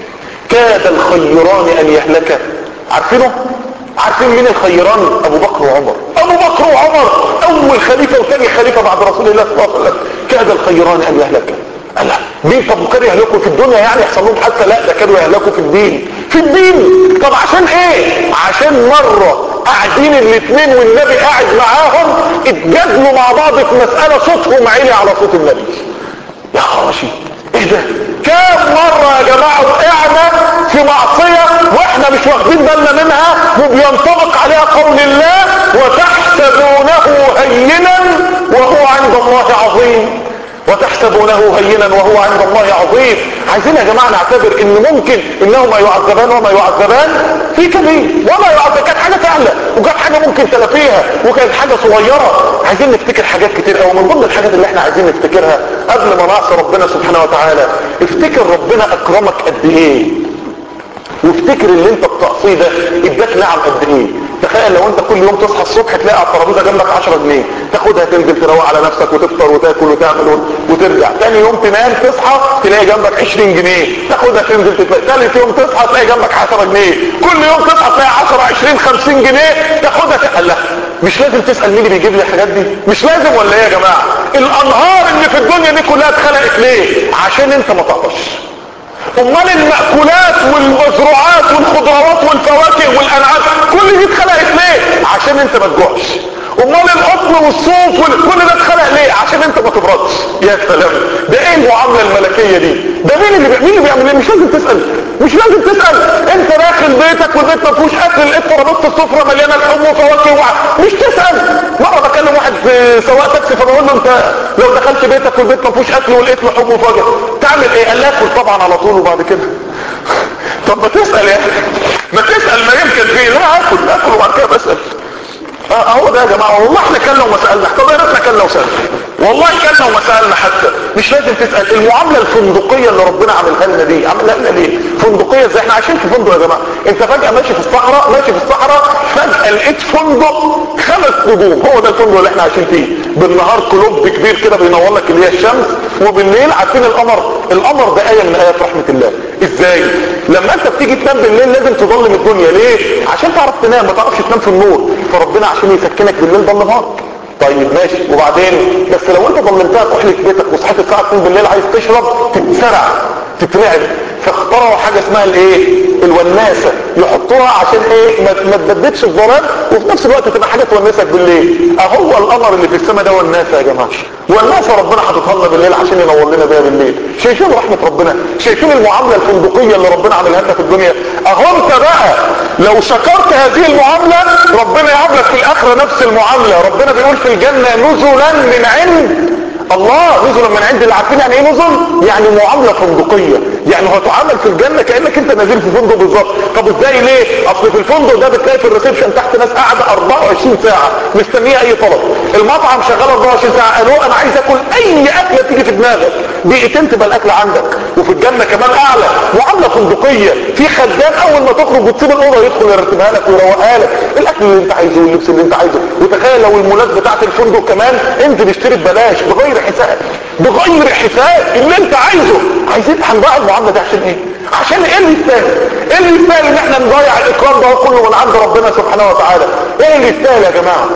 كاد الخيران ان يهلك عارفينه عارفين مين الخيران ابو بكر وعمر ابو بكر وعمر اول خليفة وثاني خليفة بعد رسول الله صلى الله عليه وسلم كاد الخيران ان يهلك قال مين طب كانوا يهلكوا في الدنيا يعني يحصل لهم حتى لا ده كانوا يهلكوا في الدين في الدين طب عشان ايه عشان مرة قاعدين الاثنين والنبي قاعد معاهم اتجادلوا مع بعض في مسألة صوتهم عالي على صوت النبي يا خراشي ايه ده كام مرة يا جماعة وقعنا في معصية واحنا مش واخدين بالنا منها وبينطبق عليها قول الله وتحسبونه هينا وهو عند الله عظيم وتحسبونه هينا وهو عند الله عظيم عايزين يا جماعة نعتبر ان ممكن انهما يعذبان وما يعذبان في كبير وما يعذب كانت حاجة سهلة وكانت حاجة ممكن تلافيها وكانت حاجة صغيرة عايزين نفتكر حاجات كتير قوي من ضمن الحاجات اللي احنا عايزين نفتكرها قبل ما نعصي ربنا سبحانه وتعالى افتكر ربنا اكرمك قد ايه وافتكر اللي انت بتعصيه ده اداك نعم قد ايه تخيل لو انت كل يوم تصحى الصبح تلاقي على الترابيزه جنبك 10 جنيه تاخدها تنزل تروق على نفسك وتفطر وتاكل وتعمل وترجع تاني يوم تنام تصحى تلاقي جنبك 20 جنيه تاخدها تنزل تتلاقي ثالث يوم تصحى تلاقي جنبك 10 جنيه كل يوم تصحى تلاقي 10 20 50 جنيه تاخدها تقل لا مش لازم تسال مين اللي بيجيب لي الحاجات دي مش لازم ولا ايه يا جماعه الانهار اللي في الدنيا دي كلها اتخلقت ليه عشان انت ما تعطش امال المأكولات والمزروعات والخضروات والفواكه والانعام كل دي اتخلقت ليه عشان انت ما تجوعش امال القطن والصوف وكل ده اتخلق ليه عشان انت ما تبردش يا سلام ده ايه المعامله الملكيه دي ده مين اللي بي... مين اللي بيعمل ايه مش لازم تسال مش لازم تسال انت داخل بيتك والبيت ما فيهوش اكل لقيت ترابيزه السفره مليانه لحوم وفواكه وع... مش تسال مره بكلم واحد سواق تاكسي فبقول له انت لو دخلت بيتك والبيت ما فيهوش اكل ولقيت لحوم وفواكه تعمل ايه قال لي اكل طبعا على طول وبعد كده طب ما تسال يا ما تسال ما يمكن فيه لا اكل اكل وبعد كده بسال اهو ده يا جماعه والله احنا كلنا وما سالنا طب يا ريتنا كلنا وسالنا والله كلنا وما سالنا حتى مش لازم تسال المعامله الفندقيه اللي ربنا عملها لنا دي عملها لنا ليه فندقيه ازاي احنا عايشين في فندق يا جماعه انت فجاه ماشي في الصحراء ماشي في الصحراء فجاه لقيت فندق خمس نجوم هو ده الفندق اللي احنا عايشين فيه بالنهار كلوب كبير كده بينور لك اللي هي الشمس وبالليل عارفين القمر القمر ده ايه من ايات رحمه الله ازاي لما انت بتيجي تنام بالليل لازم تظلم الدنيا ليه عشان تعرف تنام ما تعرفش تنام في النور فربنا عشان يسكنك بالليل ظلمها طيب ماشي وبعدين بس لو انت ظلمتها تروح لك بيتك وصحيت الساعه 2 بالليل عايز تشرب تتسرع تترعب فاخترعوا حاجه اسمها الايه الوناسه يحطوها عشان ايه ما, ما تبددش الظلام وفي نفس الوقت تبقى حاجه تونسك بالليل اهو القمر اللي في السماء ده وناسه يا جماعه وناسه ربنا حاططها لنا بالليل عشان ينور لنا بيها بالليل شايفين رحمه ربنا شايفين المعامله الفندقيه اللي ربنا عملها لنا في الدنيا اهو انت بقى لو شكرت هذه المعامله ربنا يعاملك في الاخره نفس المعامله ربنا بيقول في الجنه نزلا من عند الله نزلا من عند اللي عارفين يعني ايه نزل يعني معامله فندقيه يعني هتعامل في الجنه كانك انت نازل في فندق بالظبط طب ازاي ليه اصل في الفندق ده بتلاقي في الريسبشن تحت ناس قاعده 24 ساعه مستنيه اي طلب المطعم شغال 24 ساعه قالوا انا عايز اكل اي اكله تيجي في دماغك دقيقتين تبقى الاكل عندك وفي الجنه كمان اعلى معامله فندقيه في خدام اول ما تخرج وتسيب الاوضه يدخل يرتبها لك ويروقها لك الاكل اللي انت عايزه واللبس اللي انت عايزه وتخيل لو المولات بتاعت الفندق كمان انزل اشتري ببلاش بغير حساب بغير حساب اللي انت عايزه عايزين هنضيع المعامله دي عشان ايه عشان ايه اللي يستاهل ايه اللي يستاهل ان احنا نضيع الاكرام ده كله من عند ربنا سبحانه وتعالى ايه اللي يستاهل يا جماعه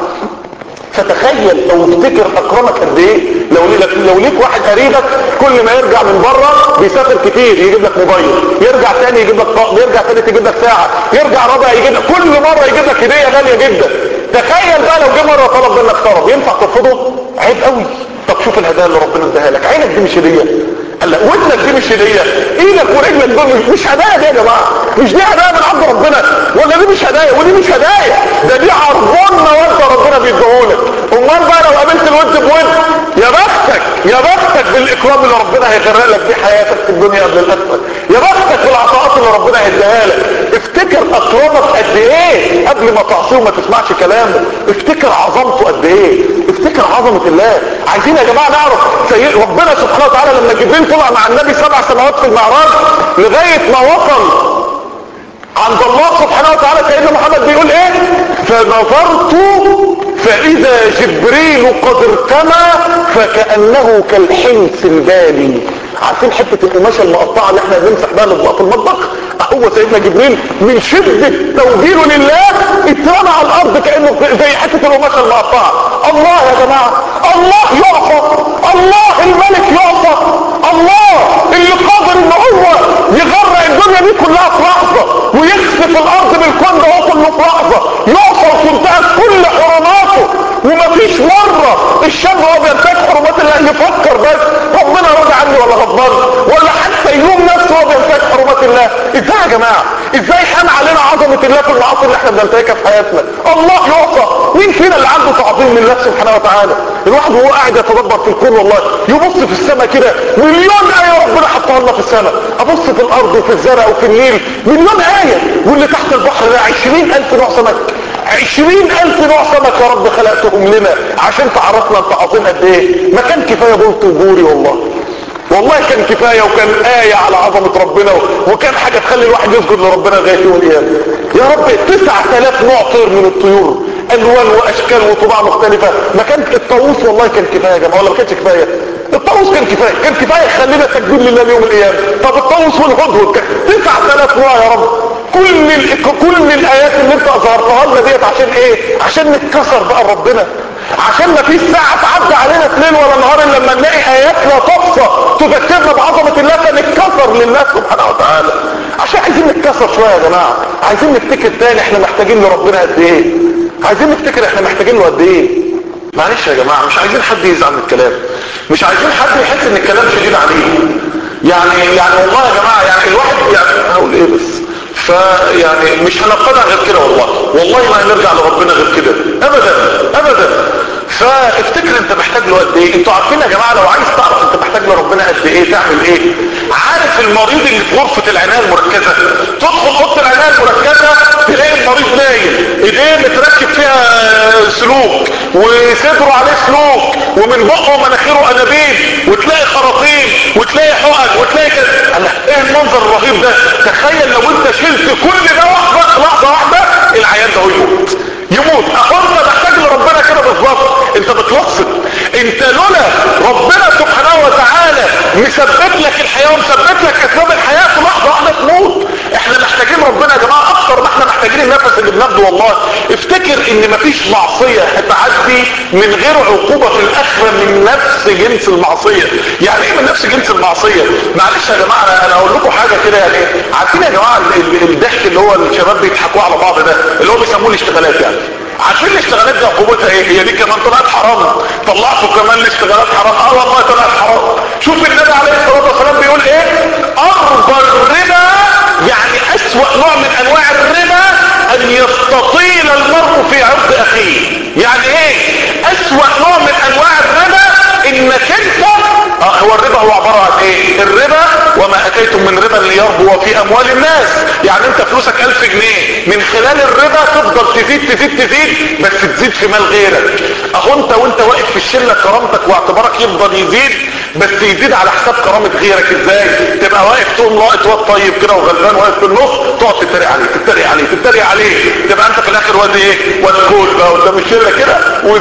فتخيل او افتكر اكرمك قد ايه لو ليك لو ليك واحد قريبك كل ما يرجع من بره بيسافر كتير يجيب لك موبايل يرجع تاني يجيب لك طقم يرجع تالت يجيب لك ساعه يرجع رابع يجيب لك كل مره يجيب لك هديه غاليه جدا تخيل بقى لو جه مره طلب منك طلب ينفع ترفضه عيب قوي طب شوف الهدايا اللي ربنا اداها لك عينك دي مش هديه قال لك ودنك دي مش هديه ايدك ورجلك دول مش هدايا دي يا جماعه مش دي هدايا من عند ربنا ولا دي مش هدايا ودي مش هدايا ده دي عربون مواد ربنا بيديهولك امال بقى لو قابلت الود بود يا بختك يا بختك بالاكرام اللي ربنا هيغرق لك بيه حياتك في الدنيا قبل الاخره يا بختك بالعطاءات اللي ربنا هيديها لك افتكر اكرمك قد ايه قبل ما تعصيه وما تسمعش كلامه افتكر عظمته قد ايه افتكر عظمه الله عايزين يا جماعه نعرف سيد ربنا سبحانه وتعالى لما جبريل طلع مع النبي سبع سنوات في المعراج لغايه ما وصل عند الله سبحانه وتعالى سيدنا محمد بيقول ايه فنظرت فاذا جبريل قد ارتمى فكأنه كالحنس البالي عارفين حتة القماشة المقطعة اللي احنا بنمسح بها الاطباق في المطبخ هو سيدنا جبريل من شدة توجيهه لله اترمى على الارض كأنه زي حتة القماشة المقطعة الله يا جماعة الله يعصى الله الملك يعصى الله اللي قادر ان هو يغرق الدنيا دي كلها في لحظة ويخسف الارض بالكون ده كله في لحظة يعصى وتنتهك كل حرماته ومفيش مرة الشاب هو بينتهك حرمات الله يفكر بس ربنا راضي عني ولا غضبان ولا حتى يلوم نفسه وهو بينتهك حرمات الله ازاي يا جماعة ازاي حان علينا عظمة الله في المعاصي اللي احنا بننتهكها في حياتنا الله يعصى مين فينا اللي عنده تعظيم لله سبحانه وتعالى الواحد وهو قاعد يتدبر في الكون والله يبص في السماء كده مليون آية ربنا حطها لنا في السماء ابص في الارض وفي الزرع وفي النيل مليون آية واللي تحت البحر ده عشرين الف نوع سمك عشرين الف نوع سمك يا رب خلقتهم لنا عشان تعرفنا انت عظيم قد ايه ما كان كفايه بلط وجوري والله والله كان كفايه وكان آية على عظمة ربنا وكان حاجة تخلي الواحد يسجد لربنا لغاية يوم القيامة يا رب 9000 نوع طير من الطيور الوان واشكال وطباع مختلفة ما كان الطاووس والله كان كفاية يا جماعة ولا ما كانش كفاية الطاووس كان كفاية كان كفاية يخلينا سجدين لله يوم القيامة طب الطاووس والهدهد كان 9000 نوع يا رب كل ال... كل الايات اللي انت اظهرتها لنا ديت عشان ايه عشان نتكسر بقى ربنا عشان ما فيش ساعة تعدي علينا في ليل ولا نهار الا لما نلاقي ايات لا تحصى تذكرنا بعظمة الله فنتكسر لله سبحانه وتعالى عشان عايزين نتكسر شوية يا جماعة عايزين نفتكر تاني احنا محتاجين لربنا قد ايه عايزين نفتكر احنا محتاجين له قد ايه معلش يا جماعة مش عايزين حد يزعل من الكلام مش عايزين حد يحس ان الكلام شديد عليه يعني يعني والله يا جماعة يعني الواحد يعني هقول ايه بس فيعني مش هنقتنع غير كده والله والله ما هنرجع لربنا غير كده ابدا ابدا فافتكر انت محتاج له قد ايه انتوا عارفين يا جماعه لو عايز تعرف انت محتاج لربنا قد ايه تعمل ايه عارف المريض اللي في غرفه العنايه المركزه تدخل اوضه العنايه المركزه تلاقي المريض نايم ايديه متركب فيها سلوك وصدره عليه سلوك ومن بقه ومناخيره انابيب وتلاقي خراطيم وتلاقي حقن وتلاقي كده ايه المنظر الرهيب ده تخيل لو انت شلت كل ده واحده لحظه واحده العيان ده يموت يموت اهو انت محتاج لربنا كده بالظبط انت بتلصق انت لولا ربنا سبحانه وتعالى مثبت لك الحياه ومثبت لك اسباب الحياه في لحظه واحده تموت احنا محتاجين ربنا يا جماعه اكتر ما احنا محتاجين النفس اللي بناخده والله افتكر ان مفيش معصيه هتعدي من غير عقوبه في الاخره من نفس جنس المعصيه يعني ايه من نفس جنس المعصيه معلش يا جماعه انا انا اقول لكم حاجه كده يعني عارفين يا جماعه ال- ال- الضحك اللي هو الشباب بيضحكوا على بعض ده اللي هو بيسموه الاشتغالات يعني عارفين الاشتغالات دي عقوبتها ايه هي دي كمان طلعت حرام طلعتوا كمان الاشتغالات حرام اه والله طلعت حرام شوف النبي عليه الصلاه والسلام بيقول ايه ارض الربا يعني اسوأ نوع من انواع الربا ان يستطيل المرء في عرض اخيه يعني ايه اسوأ نوع من انواع الربا انك انت اه هو هو الربا هو عبارة عن ايه الربا وما اتيتم من ربا ليربو في اموال الناس يعني انت فلوسك الف جنيه من خلال الربا تفضل تزيد تزيد تزيد بس تزيد في مال غيرك اهو انت وانت واقف في الشلة كرامتك واعتبارك يفضل يزيد بس يزيد على حساب كرامة غيرك ازاي تبقى واقف تقوم لاقط واد طيب كده وغلبان واقف في النص تقعد تتريق عليه تتريق عليه تتريق عليه تبقى انت في الاخر واد ايه واد كول بقى قدام الشله كده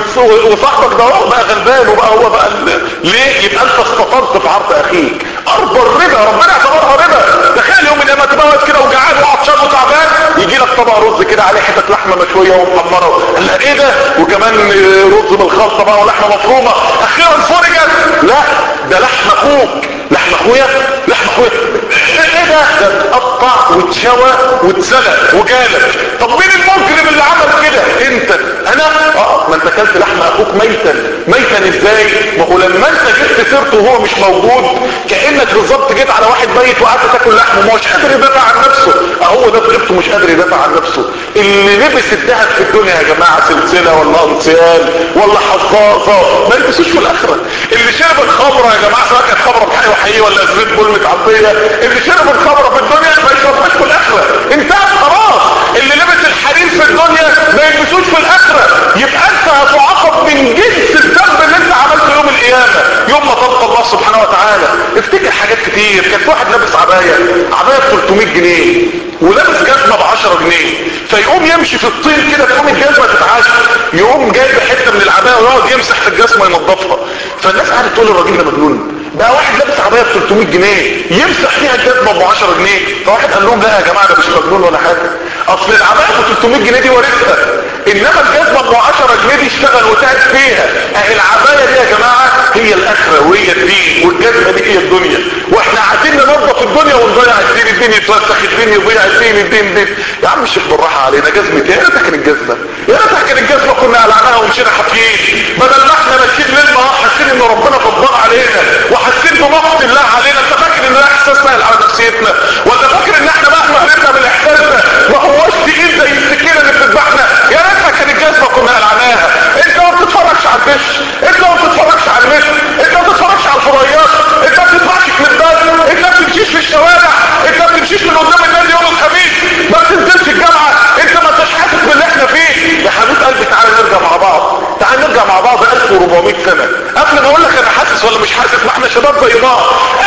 وصاحبك ده هو بقى غلبان وبقى هو بقى ليه يبقى انت استطرت في عرض اخيك اربى الربا ربنا اعتبرها ربا تخيل يوم من تبقى واقف كده وجعان وعطشان وتعبان يجي لك طبق رز كده عليه حته لحمه مشويه ومحمره قال لها ايه ده وكمان رز بالخلطه بقى ولحمه مفرومه اخيرا فرجت لا ده لحم اخوك لحم اخويا لحم اخويا ايه ده ده اتقطع واتشوى واتسلق وجالك طب مين المجرم اللي عمل كده انت انا اه ما انت اكلت لحم اخوك ميتا ميتا ازاي ما هو لما انت جبت سيرته وهو مش موجود كانك بالظبط جيت على واحد ميت وقعدت تاكل لحمه ما هوش قادر يدافع عن نفسه اهو ده غيبته مش قادر يدافع عن نفسه اللي لبس الذهب في الدنيا يا جماعه سلسله ولا انسيال ولا حظاظه ما يلبسوش في الاخره اللي شرب الخمره يا جماعه سواء كانت خمره بحي وحقيقيه ولا زيت بول متعبيه اللي شرب الخمره في الدنيا ما يشربهاش في الاخره انتهت خلاص اللي لبس الحرير في الدنيا ما يلبسوش في الاخره يبقى انت هتعاقب من جنس الذنب اللي انت عملته يوم القيامه يوم ما تلقى الله سبحانه وتعالى افتكر حاجات كتير كان في واحد لابس عبايه عبايه ب 300 جنيه ولابس جزمه ب 10 جنيه فيقوم يمشي في الطين كده تقوم الجزمه تتعشى يقوم جايب حته من العبايه ويقعد يمسح في الجزمه ينظفها فالناس قعدت تقول الراجل ده مجنون بقى واحد لابس عبايه ب 300 جنيه يمسح فيها الجزمه ب 10 جنيه فواحد قال لهم لا يا جماعه ده مش مجنون ولا حاجه اصل العبايه ب 300 جنيه دي وارثها انما الجزمه ب 10 جنيه دي اشتغل وتعب فيها اهي العبايه دي يا جماعه هي الاخره وهي الدين والجزمه دي هي الدنيا واحنا قاعدين ننظف الدنيا ونضيع الدين الدين يتوسخ الدين يضيع الدين الدين الدين يا عم الشيخ بالراحه علينا جزمه يا ريتها كانت جزمه يا ريتها كانت جزمه كنا قلعناها ومشينا حافيين بدل ما احنا ماشيين ليل نهار حاسين ان ربنا غضبان علينا وحاسين بمقت الله علينا انت فاكر ان ده احساس سهل على نفسيتنا ولا فاكر ان احنا مهما هربنا من الاحساس ده ما هوش تقيل زي السكينه اللي بتذبحنا يا ريتها كانت جزمه كنا قلعناها انت ما بتتفرجش على الدش انت ما بتتفرجش على النت انت ما بتتفرجش على الفضائيات انت ما بتسمعش كليبات انت ما بتمشيش في الشوارع انت ما بتمشيش من قدام الناس يوم الخميس ما بتنزلش الجامعه انت ما انتش حاسس باللي احنا فيه يا حبيب قلبي تعالى نرجع مع بعض تعالى نرجع مع بعض 1400 سنه قبل ما اقول لك انا حاسس ولا مش حاسس ما احنا شباب زي بعض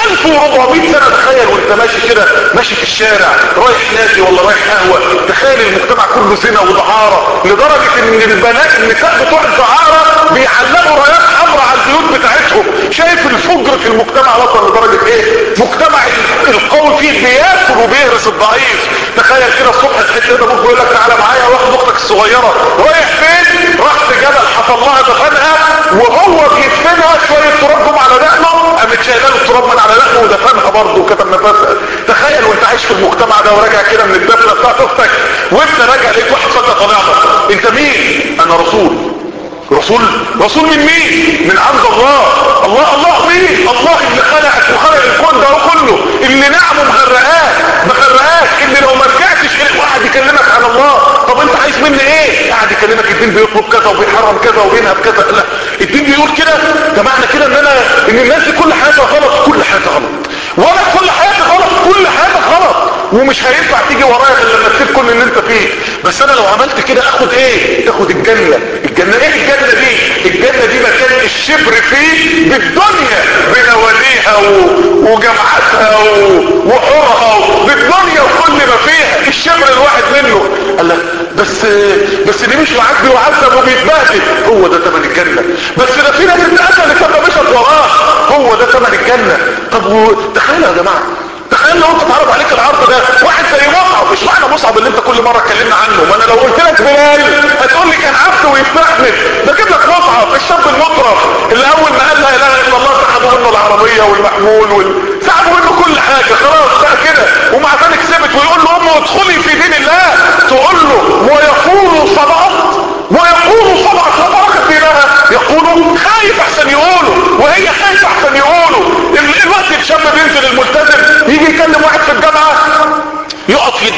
1400 سنه تخيل وانت ماشي كده ماشي في الشارع رايح نادي ولا رايح قهوه تخيل المجتمع كله زنا ودعاره لدرجه ان البنات النساء بتوع الدعاره بيعلقوا رايات حمراء على البيوت بتاعتهم شايف الفجر في المجتمع وصل لدرجه ايه مجتمع القوي فيه بياكل وبيهرس الضعيف تخيل كده الصبح تحس كده ابوك بيقول لك تعالى معايا واخد اختك الصغيره رايح فين رحت جبل حفظها دفنها وهو بيدفنها شويه تراب جم على دقنه قامت شايله له التراب من على دقنه ودفنها برضه وكتب نفسها تخيل وانت عايش في المجتمع ده وراجع كده من الدفنه بتاعت اختك وانت راجع لقيت واحد فجاه طالع لك انت مين انا رسول رسول رسول من مين من عند الله الله الله مين الله اللي خلقك وخلق الكون ده كله اللي نعمه مغرقاك مغرقاك اللي لو ما رجعتش اليه واحد يكلمك عن الله طب انت عايز مني ايه قاعد يكلمك الدين بيطلب كذا وبيحرم كذا وبينهب كذا لا الدين بيقول كده ده معنى كده ان انا ان الناس دي كل حياتها غلط كل حياتها غلط وانا كل حياتي غلط كل حياتك غلط ومش هينفع تيجي ورايا غير لما تسيب كل اللي انت فيه بس انا لو عملت كده اخد ايه اخد الجنه الجنه ايه الجنه دي الجنه دي مكان الشبر فيه بالدنيا بنواديها و... وجامعاتها و... وحورها و... بالدنيا وكل ما فيها الشبر الواحد منه قال لك بس بس اللي مش معاك بيعذب وبيتبهدل هو ده ثمن الجنه بس ده في ناس اتقتلت لما مشت وراه هو ده ثمن الجنه طب تخيلوا يا جماعه تخيل لو انت اتعرض عليك العرض ده واحد زي مصعب مش معنى مصعب اللي انت كل مره اتكلمنا عنه ما انا لو قلت لك بلال هتقول لي كان عبد ويستحمل ده جيب لك مصعب الشاب المطرف اللي اول ما قال لا اله الا الله سحبوا منه العربيه والمحمول وال... سحبوا منه كل حاجه خلاص بقى كده ومع ذلك ثبت ويقول له امه ادخلي في دين الله تقول له ويقول صدقت ويقول صدقت وبركت دينها يقولوا خايف احسن يقولوا وهي خايفه احسن يقولوا الوقت الشاب بينزل الملتزم يجي يكلم واحد في الجامعة يقف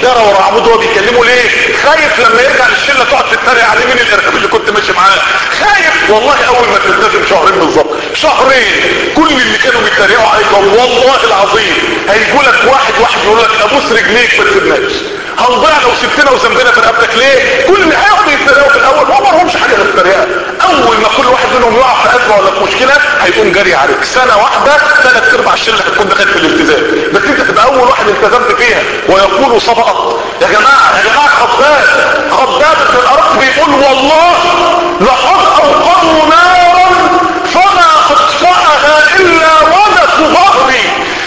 دار ورا عمود وهو بيكلمه ليه خايف لما يرجع للشله تقعد تتريق عليه مين الارهاب اللي كنت ماشي معاه خايف والله اول ما تلتزم شهرين بالظبط شهرين كل اللي كانوا بيتريقوا عليك والله العظيم هيجوا لك واحد واحد يقول لك ابوس رجليك ما تسيبناش هنضيع لو سبتنا وذنبنا في رقبتك ليه كل اللي هيقعدوا يتريقوا في الاول ما مرهمش حاجه غير التريقه اول ما كل واحد منهم يقع في ازمه ولا في مشكله هيقوم جري عليك سنه واحده ثلاث ارباع الشله هتكون دخلت في الالتزام بس انت تبقى اول واحد التزمت فيها ويقول صدقت يا جماعه يا جماعه خباب خباب بن الارض بيقول والله لقد اوقدوا نارا فما اطفاها الا ودك ظهري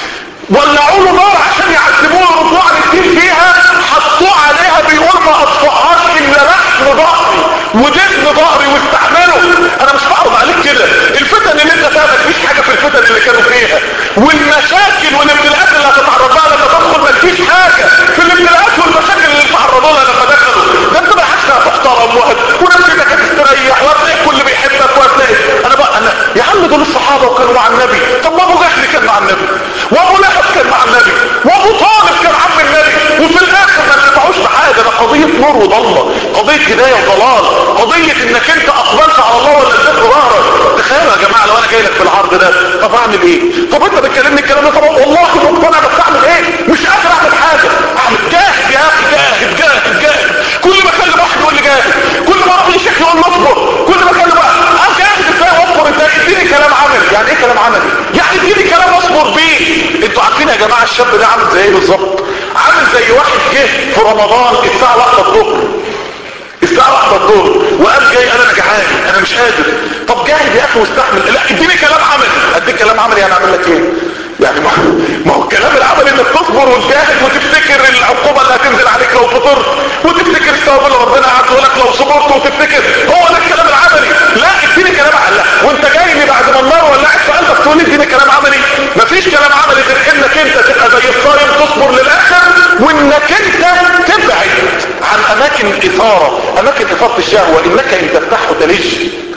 ولعوا له نار عشان يعذبوه ويردوه عن الدين فيها حطوه عليها بيقول ما اطفأهاش الا لحم ظهري ودفن ظهري واستعمله انا مش بعرض عليك كده الفتن اللي انت فيها مفيش حاجه في الفتن اللي كانوا فيها والمشاكل والابتلاءات اللي هتتعرض لها لما تدخل مفيش حاجه في الابتلاءات والمشاكل اللي تعرضوا لها لما دخلوا ده انت بقى حاسس هتحترم وهت ونفسيتك هتستريح وهتلاقي الكل بيحبك وهتلاقي انا بقى انا يا عم دول الصحابه وكانوا مع النبي طب ما ابو جهل كان مع النبي وابو لهب كان مع النبي وابو طالب كان عم النبي وفي الاخر ما نفعوش بحاجه ده قضيه نور وضلمه قضيه هدايه وضلال قضيه انك انت اقبلت على الله ولا اديت ظهرك تخيلوا يا جماعه لو انا جاي لك في العرض ده طب اعمل ايه طب انت بتكلمني الكلام ده طب والله مقتنع بس اعمل ايه مش قادر اعمل حاجه اعمل جاهد يا اخي جاهد جاهد جاهد كل ما اكلم واحد يقول لي جاهد كل ما اروح للشيخ يقول لي اصبر كل ما اكلم واحد اه جاهد ازاي واصبر ازاي اديني كلام عملي يعني ايه كلام عملي يعني اديني كلام اصبر بيه انتوا عارفين يا جماعه الشاب ده عامل زي ايه بالظبط عامل زي واحد جه في رمضان الساعه 1 الظهر الساعة واحدة الظهر وقال جاي انا جعان انا مش قادر طب جاهد يا اخي واستحمل لا اديني كلام عملي اديك كلام عملي يعني اعمل لك ايه يعني ما, ما هو الكلام العملي انك تصبر وتجاهد وتفتكر العقوبة اللي هتنزل عليك لو فطرت وتفتكر الثواب اللي ربنا عدله لك لو صبرت وتفتكر هو ده الكلام العملي لا اديني كلام عملي وانت جاي لي بعد ما النار ولعت في قلبك تقول لي اديني كلام عملي مفيش كلام عملي غير انك انت تبقى زي الصايم تصبر للاخر وانك انت تبعد عن اماكن اثارة اماكن اثارة الشهوة انك ان تفتحه تلج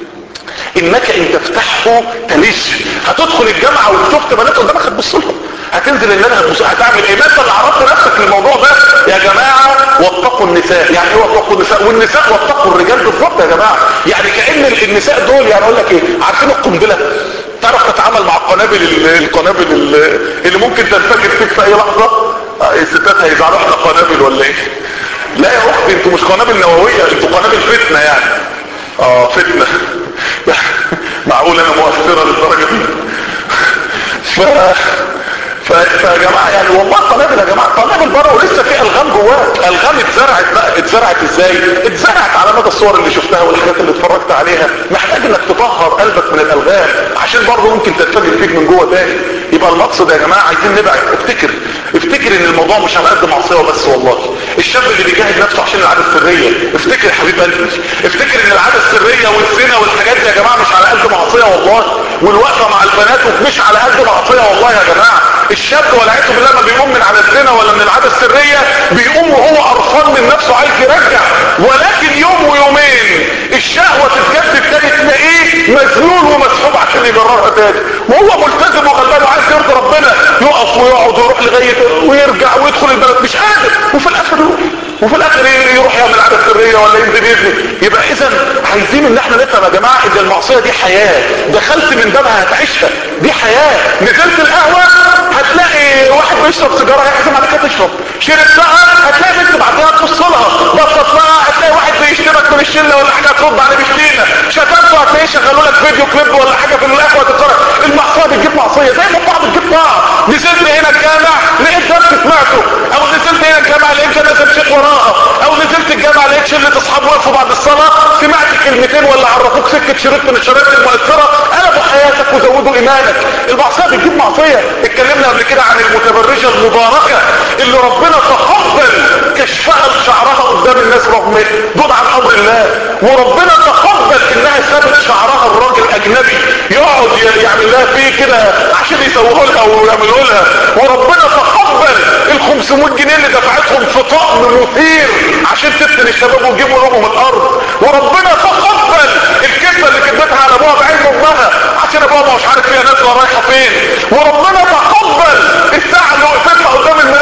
انك ان تفتحه تلج هتدخل الجامعة وشفت بنات قدامك هتبص لهم هتنزل ان انا هتبص هتعمل ايه مثلا اللي عرضت نفسك للموضوع ده يا جماعة واتقوا النساء يعني ايه واتقوا النساء والنساء واتقوا الرجال بالظبط يا جماعة يعني كأن النساء دول يعني اقول لك ايه عارفين القنبلة تعرف تتعامل مع القنابل القنابل اللي ممكن تنفجر فيك في اي لحظة الستات هيزعلوا احنا قنابل ولا ايه لا يا اختي انتوا مش قنابل نووية انتوا قنابل فتنة يعني اه فتنة معقول انا مؤثرة للدرجة دي ف... ف... فيا جماعة يعني والله قنابل يا جماعة قنابل بره ولسه في الغام جواك الغام اتزرعت بقى اتزرعت ازاي اتزرعت على مدى الصور اللي شفتها والحاجات اللي اتفرجت عليها محتاج انك تطهر قلبك من الالغام عشان برضه ممكن تنفجر فيك من جوه تاني يبقى المقصد يا جماعة عايزين نبعد افتكر افتكر ان الموضوع مش على قد معصية بس والله الشاب اللي بيجاهد نفسه عشان العادة السرية افتكر يا حبيب قلبي افتكر ان العادة السرية والزنا والحاجات دي يا جماعة مش على قد معصية والله والوقفة مع البنات مش على قد معصية والله يا جماعة الشاب والعياذ بالله ما بيقوم من على الزنا ولا من العادة السرية بيقوم وهو قرفان من نفسه عايز يرجع ولكن يوم ويومين الشهوة تتجدد تاني تلاقيه مذلول ومسحوب عشان يجررها تاني وهو ملتزم وغلبان وعايز يرضي ربنا يقف ويقعد ويروح لغاية ويرجع ويدخل البلد مش قادر وفي الاخر يروح وفي الاخر يروح يعمل عادة سرية ولا ينزل يزني يبقى اذا عايزين ان احنا نفهم يا جماعة ان المعصية دي حياة دخلت من بابها هتعيشها دي حياة نزلت القهوة هتلاقي واحد بيشرب سيجارة هيحزم عليك تشرب شربتها هتلاقي بنت بعدها تبص لها بصت لها هتلاقي واحد بيشتمك من الشلة ولا حاجة ترد عليه بشتيمة شتمته هتلاقيه شغلوا لك فيديو كليب ولا حاجة في القهوة تتفرج المعصية بتجيب معصية زي ما الطاعة بتجيب طاعة نزلت هنا الجامع لقيت درس سمعته او نزلت هنا الجامع لقيت جنازة شيخ وراها او نزلت الجامع لقيت شلة اصحاب وقفوا بعد الصلاة سمعت كلمتين ولا عرفوك سكة شريط من الشرايط المؤثرة قلبوا حياتك وزودوا ايمانك المعصية بتجيب معصية اتكلمنا قبل كده عن المتبرجة المباركة اللي ربنا تقبل كشفها لشعرها قدام الناس رغم دون عن امر الله وربنا تقبل انها سابت شعرها الراجل اجنبي يقعد يعمل لها فيه كده عشان يسووه لها ويعملوا لها وربنا تقبل ال 500 جنيه اللي دفعتهم في طقم مثير عشان تفتن الشباب وتجيبوا لهم الارض وربنا تقبل الكذبه اللي كذبتها على ابوها بعين امها عشان ابوها مش عارف فيها نازله رايحه فين وربنا تقبل الساعه اللي وقفتها قدام المرايه اسمها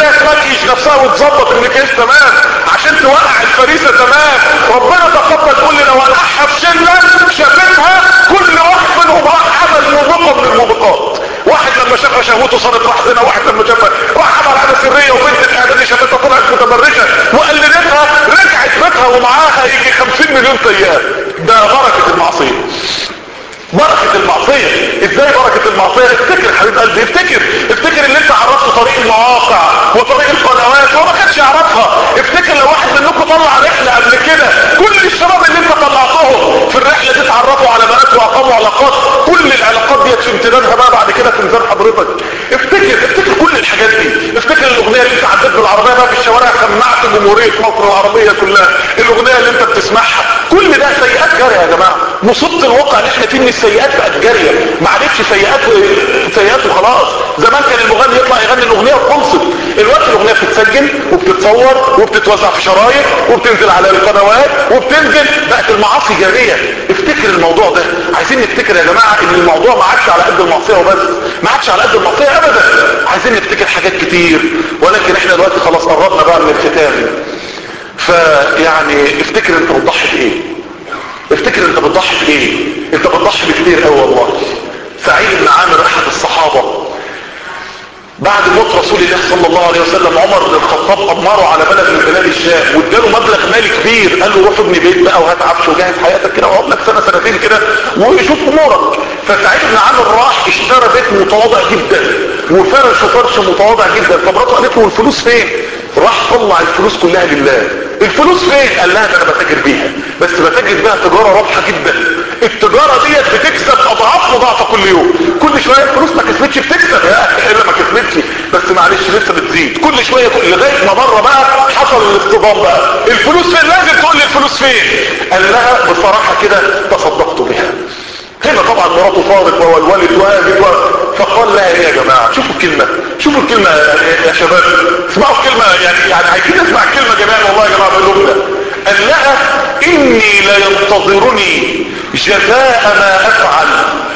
تمكيش نفسها وتظبط المكياج تمام عشان توقع الفريسة تمام ربنا تقبل كل وقعها في شلة شافتها كل واحد منهم راح عمل موبقة من الموبقات واحد لما شافها شهوته صارت محزنة واحد لما شافها راح عمل عادة سرية وبنت الاعدادي شافتها طلعت متبرجة وقلدتها رجعت بيتها ومعاها يجي 50 مليون طيار ده بركة المعصية بركة المعصية ازاي بركة المعصية افتكر حبيب قلبي افتكر افتكر اللي انت عرفته طريق المواقع وطريق القنوات هو ما كانش يعرفها افتكر لو واحد منكم طلع رحلة قبل كده كل الشباب اللي انت طلعتهم في الرحلة دي اتعرفوا على بنات واقاموا علاقات كل العلاقات دي في امتدادها بقى بعد كده في ميزان حضرتك افتكر افتكر كل الحاجات دي افتكر الاغنية اللي انت عديت بالعربية بقى في الشوارع سمعت جمهورية مصر العربية كلها الاغنية اللي انت بتسمعها كل ده سيئات جارية يا جماعة مصيبة الواقع اللي احنا فيه ان السيئات بقت جارية ما عادتش سيئات سيئات وخلاص زمان كان المغني يطلع يغني الاغنية وخلصت الوقت الاغنية بتتسجل وبتتصور وبتتوزع في شرايط وبتنزل على القنوات وبتنزل بقت المعاصي جارية افتكر الموضوع ده عايزين نفتكر يا جماعة ان الموضوع ما عادش على قد المعصية وبس ما عادش على قد المعصية ابدا عايزين نفتكر حاجات كتير ولكن احنا دلوقتي خلاص قربنا بقى من الختام فيعني افتكر انت بتضحي بايه افتكر انت بتضحي بايه انت بتضحي بكتير قوي والله سعيد بن عامر احد الصحابة بعد موت رسول الله صلى الله عليه وسلم عمر بن الخطاب امره على بلد من بلاد الشام واداله مبلغ مالي كبير قال له روح ابني بيت بقى وهات عفش وجهز حياتك كده واقعد لك سنه سنتين كده وشوف امورك فسعيد بن عامر راح اشترى بيت متواضع جدا وفرش فرش متواضع جدا فمراته قالت له الفلوس فين راح طلع الفلوس كلها لله الفلوس فين قال لها ده انا بتاجر بيها بس بتاجر بيها تجاره رابحه جدا التجاره ديت بتكسب اضعاف مضاعفه كل يوم كل شويه الفلوس ما كسبتش بتكسب يا الا ما كسبتش بس معلش لسه بتزيد كل شويه كل لغايه ما مره بقى حصل الاصطدام بقى الفلوس فين لازم تقول لي الفلوس فين قال لها بصراحه كده تصدقت بها هنا طبعا مراته فارق والوالد وهابط فقال لها ايه يا جماعه شوفوا الكلمه شوفوا الكلمه يا شباب اسمعوا الكلمه يعني يعني عايزين نسمع الكلمه جميعا والله يا جماعه بقول قال لها اني لينتظرني جزاء ما افعل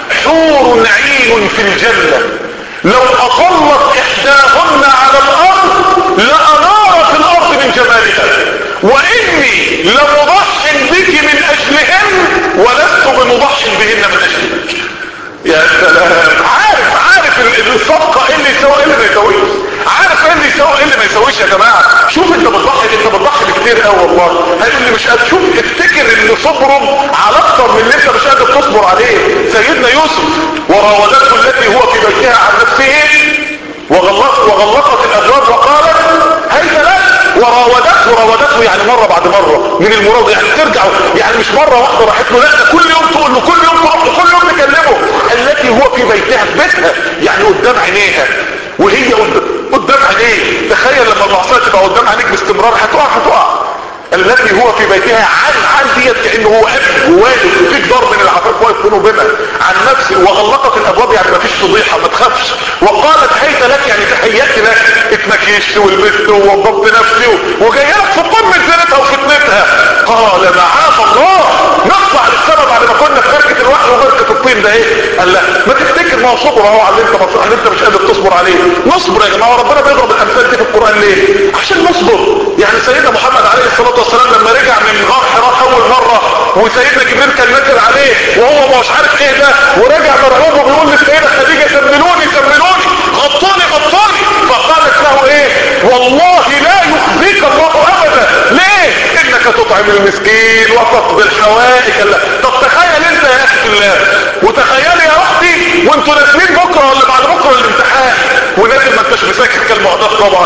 حور عين في الجنه لو اطلت احداهن على الارض لانار في الارض من جمالها واني لمضح بك من اجلهن ولست بمضح بهن من اجلك يا سلام عارف عارف الصفقة ايه اللي يسوي ايه اللي ما يسويش عارف ايه اللي يسوي ايه اللي ما يسويش يا جماعة شوف انت بتضحي انت بتضحي بكتير قوي والله هيقول لي مش قادر شوف افتكر ان صبره على اكتر من اللي انت مش قادر تصبر عليه سيدنا يوسف وراودته التي هو في بيتها عن نفسه وغلقت وغلقت الابواب وقالت هيت لك وراودته راودته يعني مرة بعد مرة من المراد يعني ترجع يعني مش مرة واحدة راحت له لا ده كل يوم تقول له كل يوم تروح له كل يوم تكلمه التي هو في بيتها في بيتها يعني قدام عينيها وهي قدام عينيه تخيل لما المعصية تبقى قدام عينيك باستمرار هتقع هتقع التي هو في بيتها عن عن ديت كانه هو اب ووالد وفي جدار من العفاف واقف بينه وبينها عن نفسه وغلقت الابواب يعني ما فيش فضيحه ما تخافش وقالت هيت لك يعني تحياتي لك اتمكيشت ولبست ووظفت نفسي وجاي لك في قمه زينتها وفتنتها قال معاذ الله نطلع للسما بعد ما كنا في بركه الوحي وبركه الطين ده ايه قال لا ما تفتكر ما هو صبر اهو على اللي انت مصر اللي انت مش قادر تصبر عليه نصبر يا جماعه ربنا بيضرب الامثال دي في القران ليه عشان نصبر يعني سيدنا محمد عليه الصلاه والسلام لما رجع من غار حراء اول مرة وسيدنا جبريل كان نزل عليه وهو مش عارف ايه ده ورجع مرعوب وبيقول للسيدة خديجة سمنوني سمنوني غطوني غطوني فقالت له ايه والله لا يخزيك الله ابدا ليه انك تطعم المسكين وتقضي الحوائج لا طب تخيل انت يا اخي الله وتخيلي يا اختي وانتوا نازلين بكره ولا بعد بكره الامتحان ونازل ما انتش مساكن كالمعدات طبعا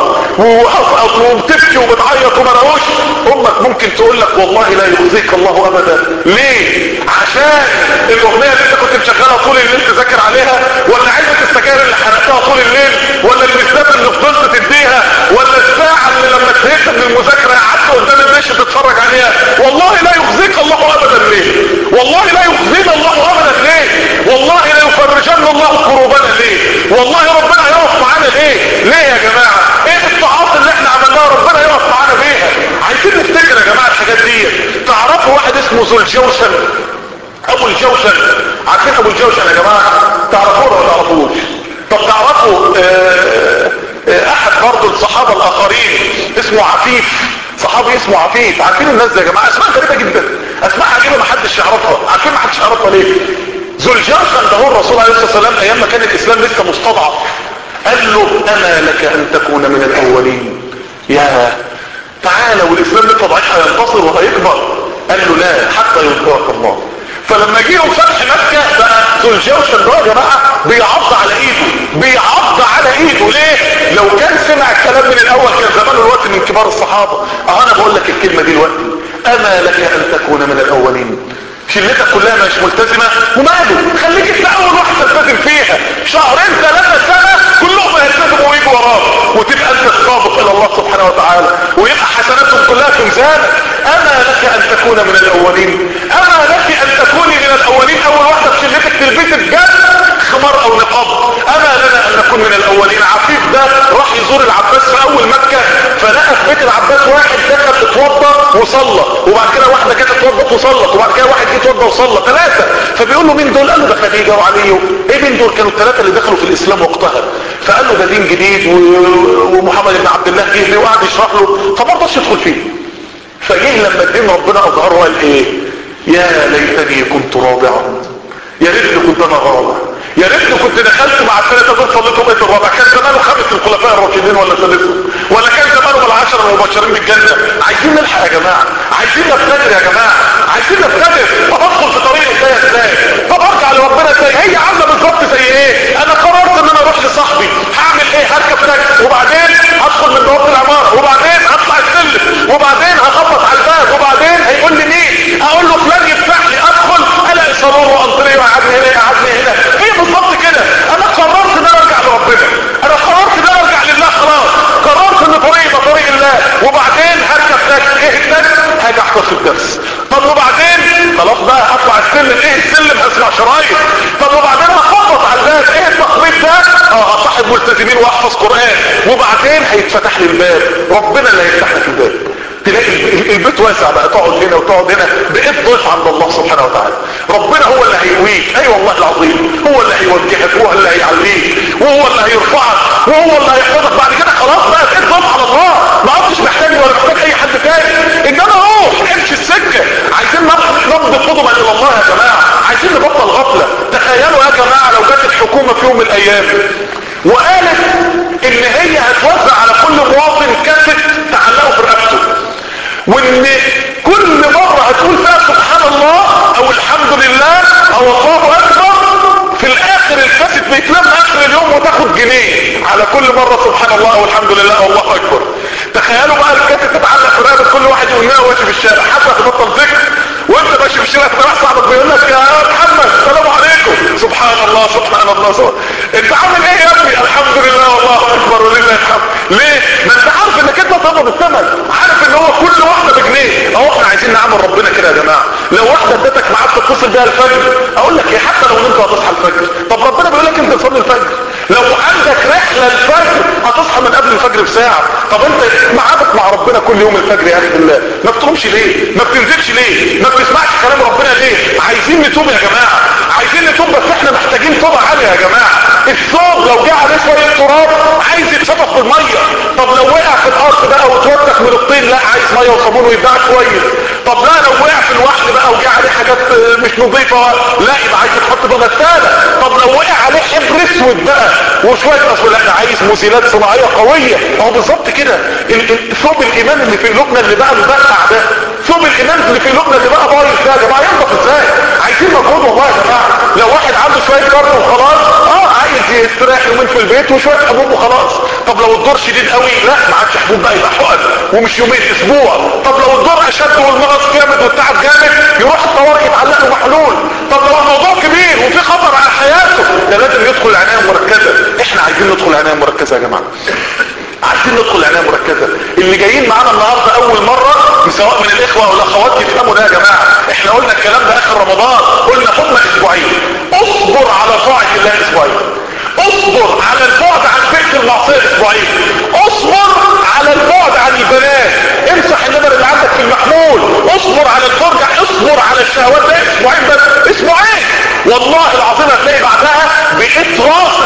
وبتبكي وبتعيط وما راهوش امك ممكن تقول لك والله لا يخزيك الله ابدا ليه عشان الاغنيه اللي انت كنت مشغلها طول الليل تذاكر عليها ولا علبه السجاير اللي حرقتها طول الليل ولا المسدات اللي فضلت تديها ولا الساعه اللي لما زهقت من المذاكره قعدت قدام الدش تتفرج عليها والله لا يخزيك الله ابدا ليه والله لا يخزينا الله ابدا ليه والله لا يفرجن الله كروبنا ليه والله ربنا يقف معانا ليه ليه يا جماعه ايه الطاعات اللي احنا عملناها ربنا يقف معانا بيها عايزين نفتكر يا جماعه الحاجات دي تعرفوا واحد اسمه ذو الجوشن ابو الجوشن عارفين ابو الجوشن يا جماعه تعرفوه ولا ما تعرفوش طب تعرفوا آه احد برضه الصحابة الاخرين اسمه عفيف صحابي اسمه عفيف عارفين الناس دي يا جماعة اسماء غريبة جدا اسماء عجيبة محدش يعرفها عارفين محدش يعرفها ليه ذو الجرشن ده هو الرسول عليه الصلاة والسلام ايام ما كان الاسلام لسه مستضعف قال له اما لك ان تكون من الاولين يا تعالى والاسلام لسه ضعيف هينتصر وهيكبر قال له لا حتى يظهرك الله فلما جه يوم فتح مكة بقى ذو الجوشن ده يا جماعة بيعض على ايده بيعض على ايده ليه لو كان سمع الكلام من الاول كان زمانه الوقت من كبار الصحابة اه انا بقول لك الكلمة دي الوقت اما لك ان تكون من الاولين شلتك كلها مش ملتزمة وماله خليك انت اول واحد تلتزم فيها شهرين ثلاثة سنة كلهم هيلتزموا ويجوا وراك وتبقى انت السابق الى الله سبحانه وتعالى ويبقى حسناتهم كلها في ميزانك اما لك ان تكون من الاولين اما لك ان تكوني من الاولين اول واحدة في شلتك تلبسي بجد خمار او نقاب اما لنا ان نكون من الاولين عفيف ده راح يزور العباس في اول مكة فلقى في بيت العباس واحد دخل اتوضى وصلى وبعد كده واحدة كانت اتوضت وصلت وبعد كده واحد جه اتوضى وصلى ثلاثة فبيقول له مين دول قال له ده خديجة وعلي ايه مين دول كانوا الثلاثة اللي دخلوا في الاسلام وقتها فقال له ده دين جديد و... ومحمد بن عبد الله جه وقعد يشرح له فما رضاش يدخل فيه فجه لما الدين ربنا اظهره قال ايه يا ليتني كنت رابعا يا ريتني كنت انا رابع يا ريتني كنت دخلت مع الثلاثه دول صليتهم بيت الرابع كان زمانه خمس الخلفاء الراشدين ولا ثالثهم ولا كان زمانه العشره المبشرين بالجنه عايزين نلحق يا جماعه عايزين نبتدر يا جماعه عايزين نبتدر طب ادخل في طريق ازاي ازاي طب ارجع لربنا ازاي هي عامله بالظبط زي ايه انا قررت ان انا اروح لصاحبي هعمل ايه هركب تاكسي وبعدين هدخل من بوابه العماره وبعدين هطلع السلم وبعدين هخبط على الباب وبعدين هيقول لي مين اقول له فلان يفتح لي ادخل الاقي صالون وانطريه وقعدني هنا يقعدني هنا هي بالظبط كده انا قررت ان انا ارجع لربنا انا قررت ان انا ارجع لله خلاص قررت ان طريقي ده طريق الله وبعدين هركب تاكسي ايه التاكسي هاجي احضر في الدرس طب وبعدين خلاص بقى هطلع السلم ايه السلم هسمع شرايط طب وبعدين هخبط على الباب ايه التخبيط ده اه اصاحب ملتزمين واحفظ قران وبعدين هيتفتح لي الباب ربنا اللي هيفتح لك الباب تلاقي البيت واسع بقى تقعد هنا وتقعد هنا بقيت ضيف عند الله سبحانه وتعالى ربنا هو اللي هيقويك اي أيوة والله العظيم هو اللي هيوجهك وهو اللي هيعليك وهو اللي هيرفعك وهو اللي هيحفظك بعد كده خلاص بقى بقيت ضيف على الله ما عدتش محتاج ولا محتاج اي حد تاني انما روح امشي السكه عايزين نبض قدما الى الله يا جماعه عايزين نبطل غفله تخيلوا يا جماعه لو جت الحكومه في يوم من الايام وقالت ان هي هتوزع على كل مواطن كاسيت تعلقه في رقبته وان كل مرة هتقول فيها سبحان الله او الحمد لله او الله اكبر في الاخر الكاسيت بيتلم اخر اليوم وتاخد جنيه على كل مرة سبحان الله او الحمد لله او الله اكبر تخيلوا بقى الكاسيت تتعلق في رقبة كل واحد يقول لها ماشي في الشارع حتى تبطل ذكر وانت ماشي في الشارع تبقى صاحبك بيقول لك يا محمد السلام عليكم سبحان الله سبحان الله سبحان انت عامل ايه يا ابني الحمد لله والله اكبر ولله الحمد ليه ما انت عارف انك انت تقبض الثمن عارف ان هو كل واحده بجنيه اهو احنا عايزين نعمل ربنا كده يا جماعه لو واحده ادتك معاك تتصل بيها الفجر اقول لك ايه حتى لو انت هتصحى الفجر طب ربنا بيقول لك انت تصلي الفجر لو عندك رحله الفجر هتصحى من قبل الفجر بساعه طب انت ميعادك مع ربنا كل يوم الفجر يا اخي بالله ما بتقومش ليه ما بتنزلش ليه ما بتسمعش كلام ربنا ليه عايزين نتوب يا جماعه عايزين نتوب بس احنا محتاجين توبه عاليه يا جماعه الثوب لو جه عليه شويه تراب عايز يتشطف بالميه طب لو وقع في الارض بقى وتوسخ من الطين لا عايز ميه وصابون ويتباع كويس طب لا لو وقع في الوحل بقى وجه عليه حاجات مش نظيفه لا يبقى عايز يتحط بغساله طب لو وقع عليه حبر اسود بقى وشويه اسود لا ده عايز مزيلات صناعيه قويه اهو بالظبط كده ثوب الايمان اللي في قلوبنا اللي بقى مبقع ده ثوب الايمان اللي في قلوبنا اللي بقى بايظ ده يا جماعه ينضف ازاي عايزين مجهود والله يا جماعه لو واحد عنده شويه كارت وخلاص اه عايز يستريح يومين في البيت وشويه حبوب وخلاص طب لو الدور شديد قوي لا ما عادش حبوب بقى يبقى حقن ومش يومين اسبوع طب لو الدور اشد والمغص جامد والتعب جامد يروح الطوارئ يتعلق له محلول طب لو الموضوع كبير وفي خطر على حياته ده لازم يدخل العنايه المركزه احنا عايزين ندخل العنايه المركزه يا جماعه عايزين ندخل العناية مركزة اللي جايين معانا النهاردة اول مرة سواء من الاخوة او الاخوات يفهموا ده يا جماعة احنا قلنا الكلام ده اخر رمضان قلنا هم اسبوعين اصبر على طاعة الله اسبوعين اصبر على البعد عن فكر المعصية اسبوعين اصبر على البعد عن البنات امسح النمر اللي عندك في المحمول اصبر على الفرجة اصبر على الشهوات ده اسبوعين بس اسبوعين والله العظيم هتلاقي بعدها بقيت راسخ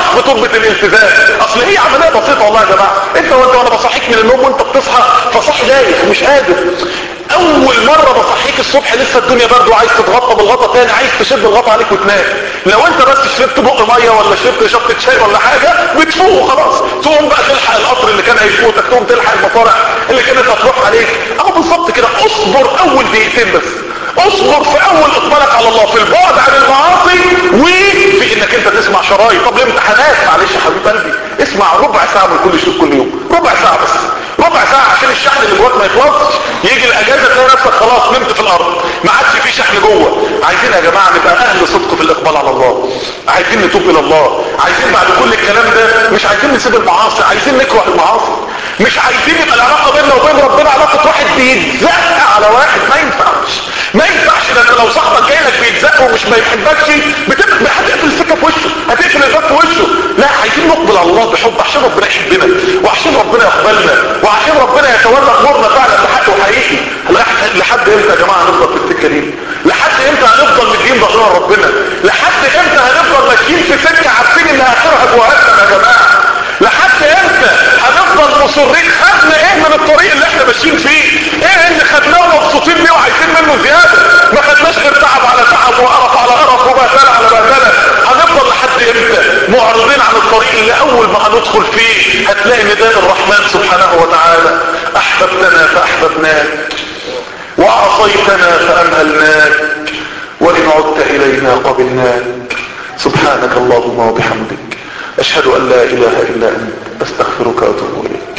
بتربة الالتزام اصل هي عملية بسيطة والله يا جماعة انت وانت وانا بصحيك من النوم وانت بتصحى فصحي دايخ مش قادر اول مرة بصحيك الصبح لسه الدنيا برضو عايز تتغطى بالغطا تاني عايز تشد الغطا عليك وتنام لو انت بس شربت بق مية ولا شربت شفطة شاي ولا حاجة بتفوق خلاص تقوم بقى تلحق القطر اللي كان هيفوتك تقوم تلحق المطارع اللي كانت هتروح عليك اهو بالظبط كده اصبر اول دقيقتين بس اصبر في اول اقبالك على الله في البعد عن المعاصي وفي انك انت تسمع شرايط طب الامتحانات معلش يا حبيب قلبي اسمع ربع ساعة من كل شيء كل يوم ربع ساعة بس ربع ساعة عشان الشحن اللي جواك ما يخلصش يجي الاجازة تلاقي نفسك خلاص نمت في الارض ما عادش في شحن جوه عايزين يا جماعة نبقى اهل صدق في الاقبال على الله عايزين نتوب الى الله عايزين بعد كل الكلام ده مش عايزين نسيب المعاصي عايزين نكره المعاصي مش عايزين يبقى العلاقة بيننا وبين ربنا علاقة واحد بيتزق على واحد ما ينفعش ما ينفعش ده انت لو صاحبك جاي لك بيتزق ومش ما يحبكش بتبقى هتقفل السكه في وشه هتقفل الباب في وشه لا عايزين نقبل على الله بحب عشان ربنا يحبنا وعشان ربنا يقبلنا وعشان ربنا يتولى امورنا فعلا بحق وحقيقي لحد امتى يا جماعه هنفضل في السكه دي لحد امتى هنفضل مدين ظهرنا ربنا لحد امتى هنفضل ماشيين في سكه عارفين ان اخرها جهنم يا جماعه لحد امتى هنفضل مصرين خدنا ايه من الطريق اللي احنا ماشيين فيه ايه اللي خدناه ومبسوطين بيه وعايزين منه زيادة ما خدناش غير تعب على تعب وقرف على قرف وبهدله على بهدله هنفضل لحد امتى معرضين عن الطريق اللي اول ما هندخل فيه هتلاقي نداء الرحمن سبحانه وتعالى احببتنا فاحببناك وعصيتنا فامهلناك وان عدت الينا قبلناك سبحانك اللهم وبحمدك اشهد ان لا اله الا انت استغفرك واتوب اليك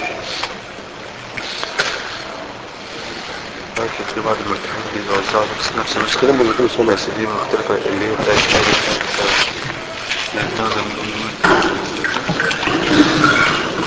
ممكن في بعض الملتحين بيوزعوا نفس نفس النسخة لما بيكونوا صنع سي دي مختلفة اللي هي بتاعت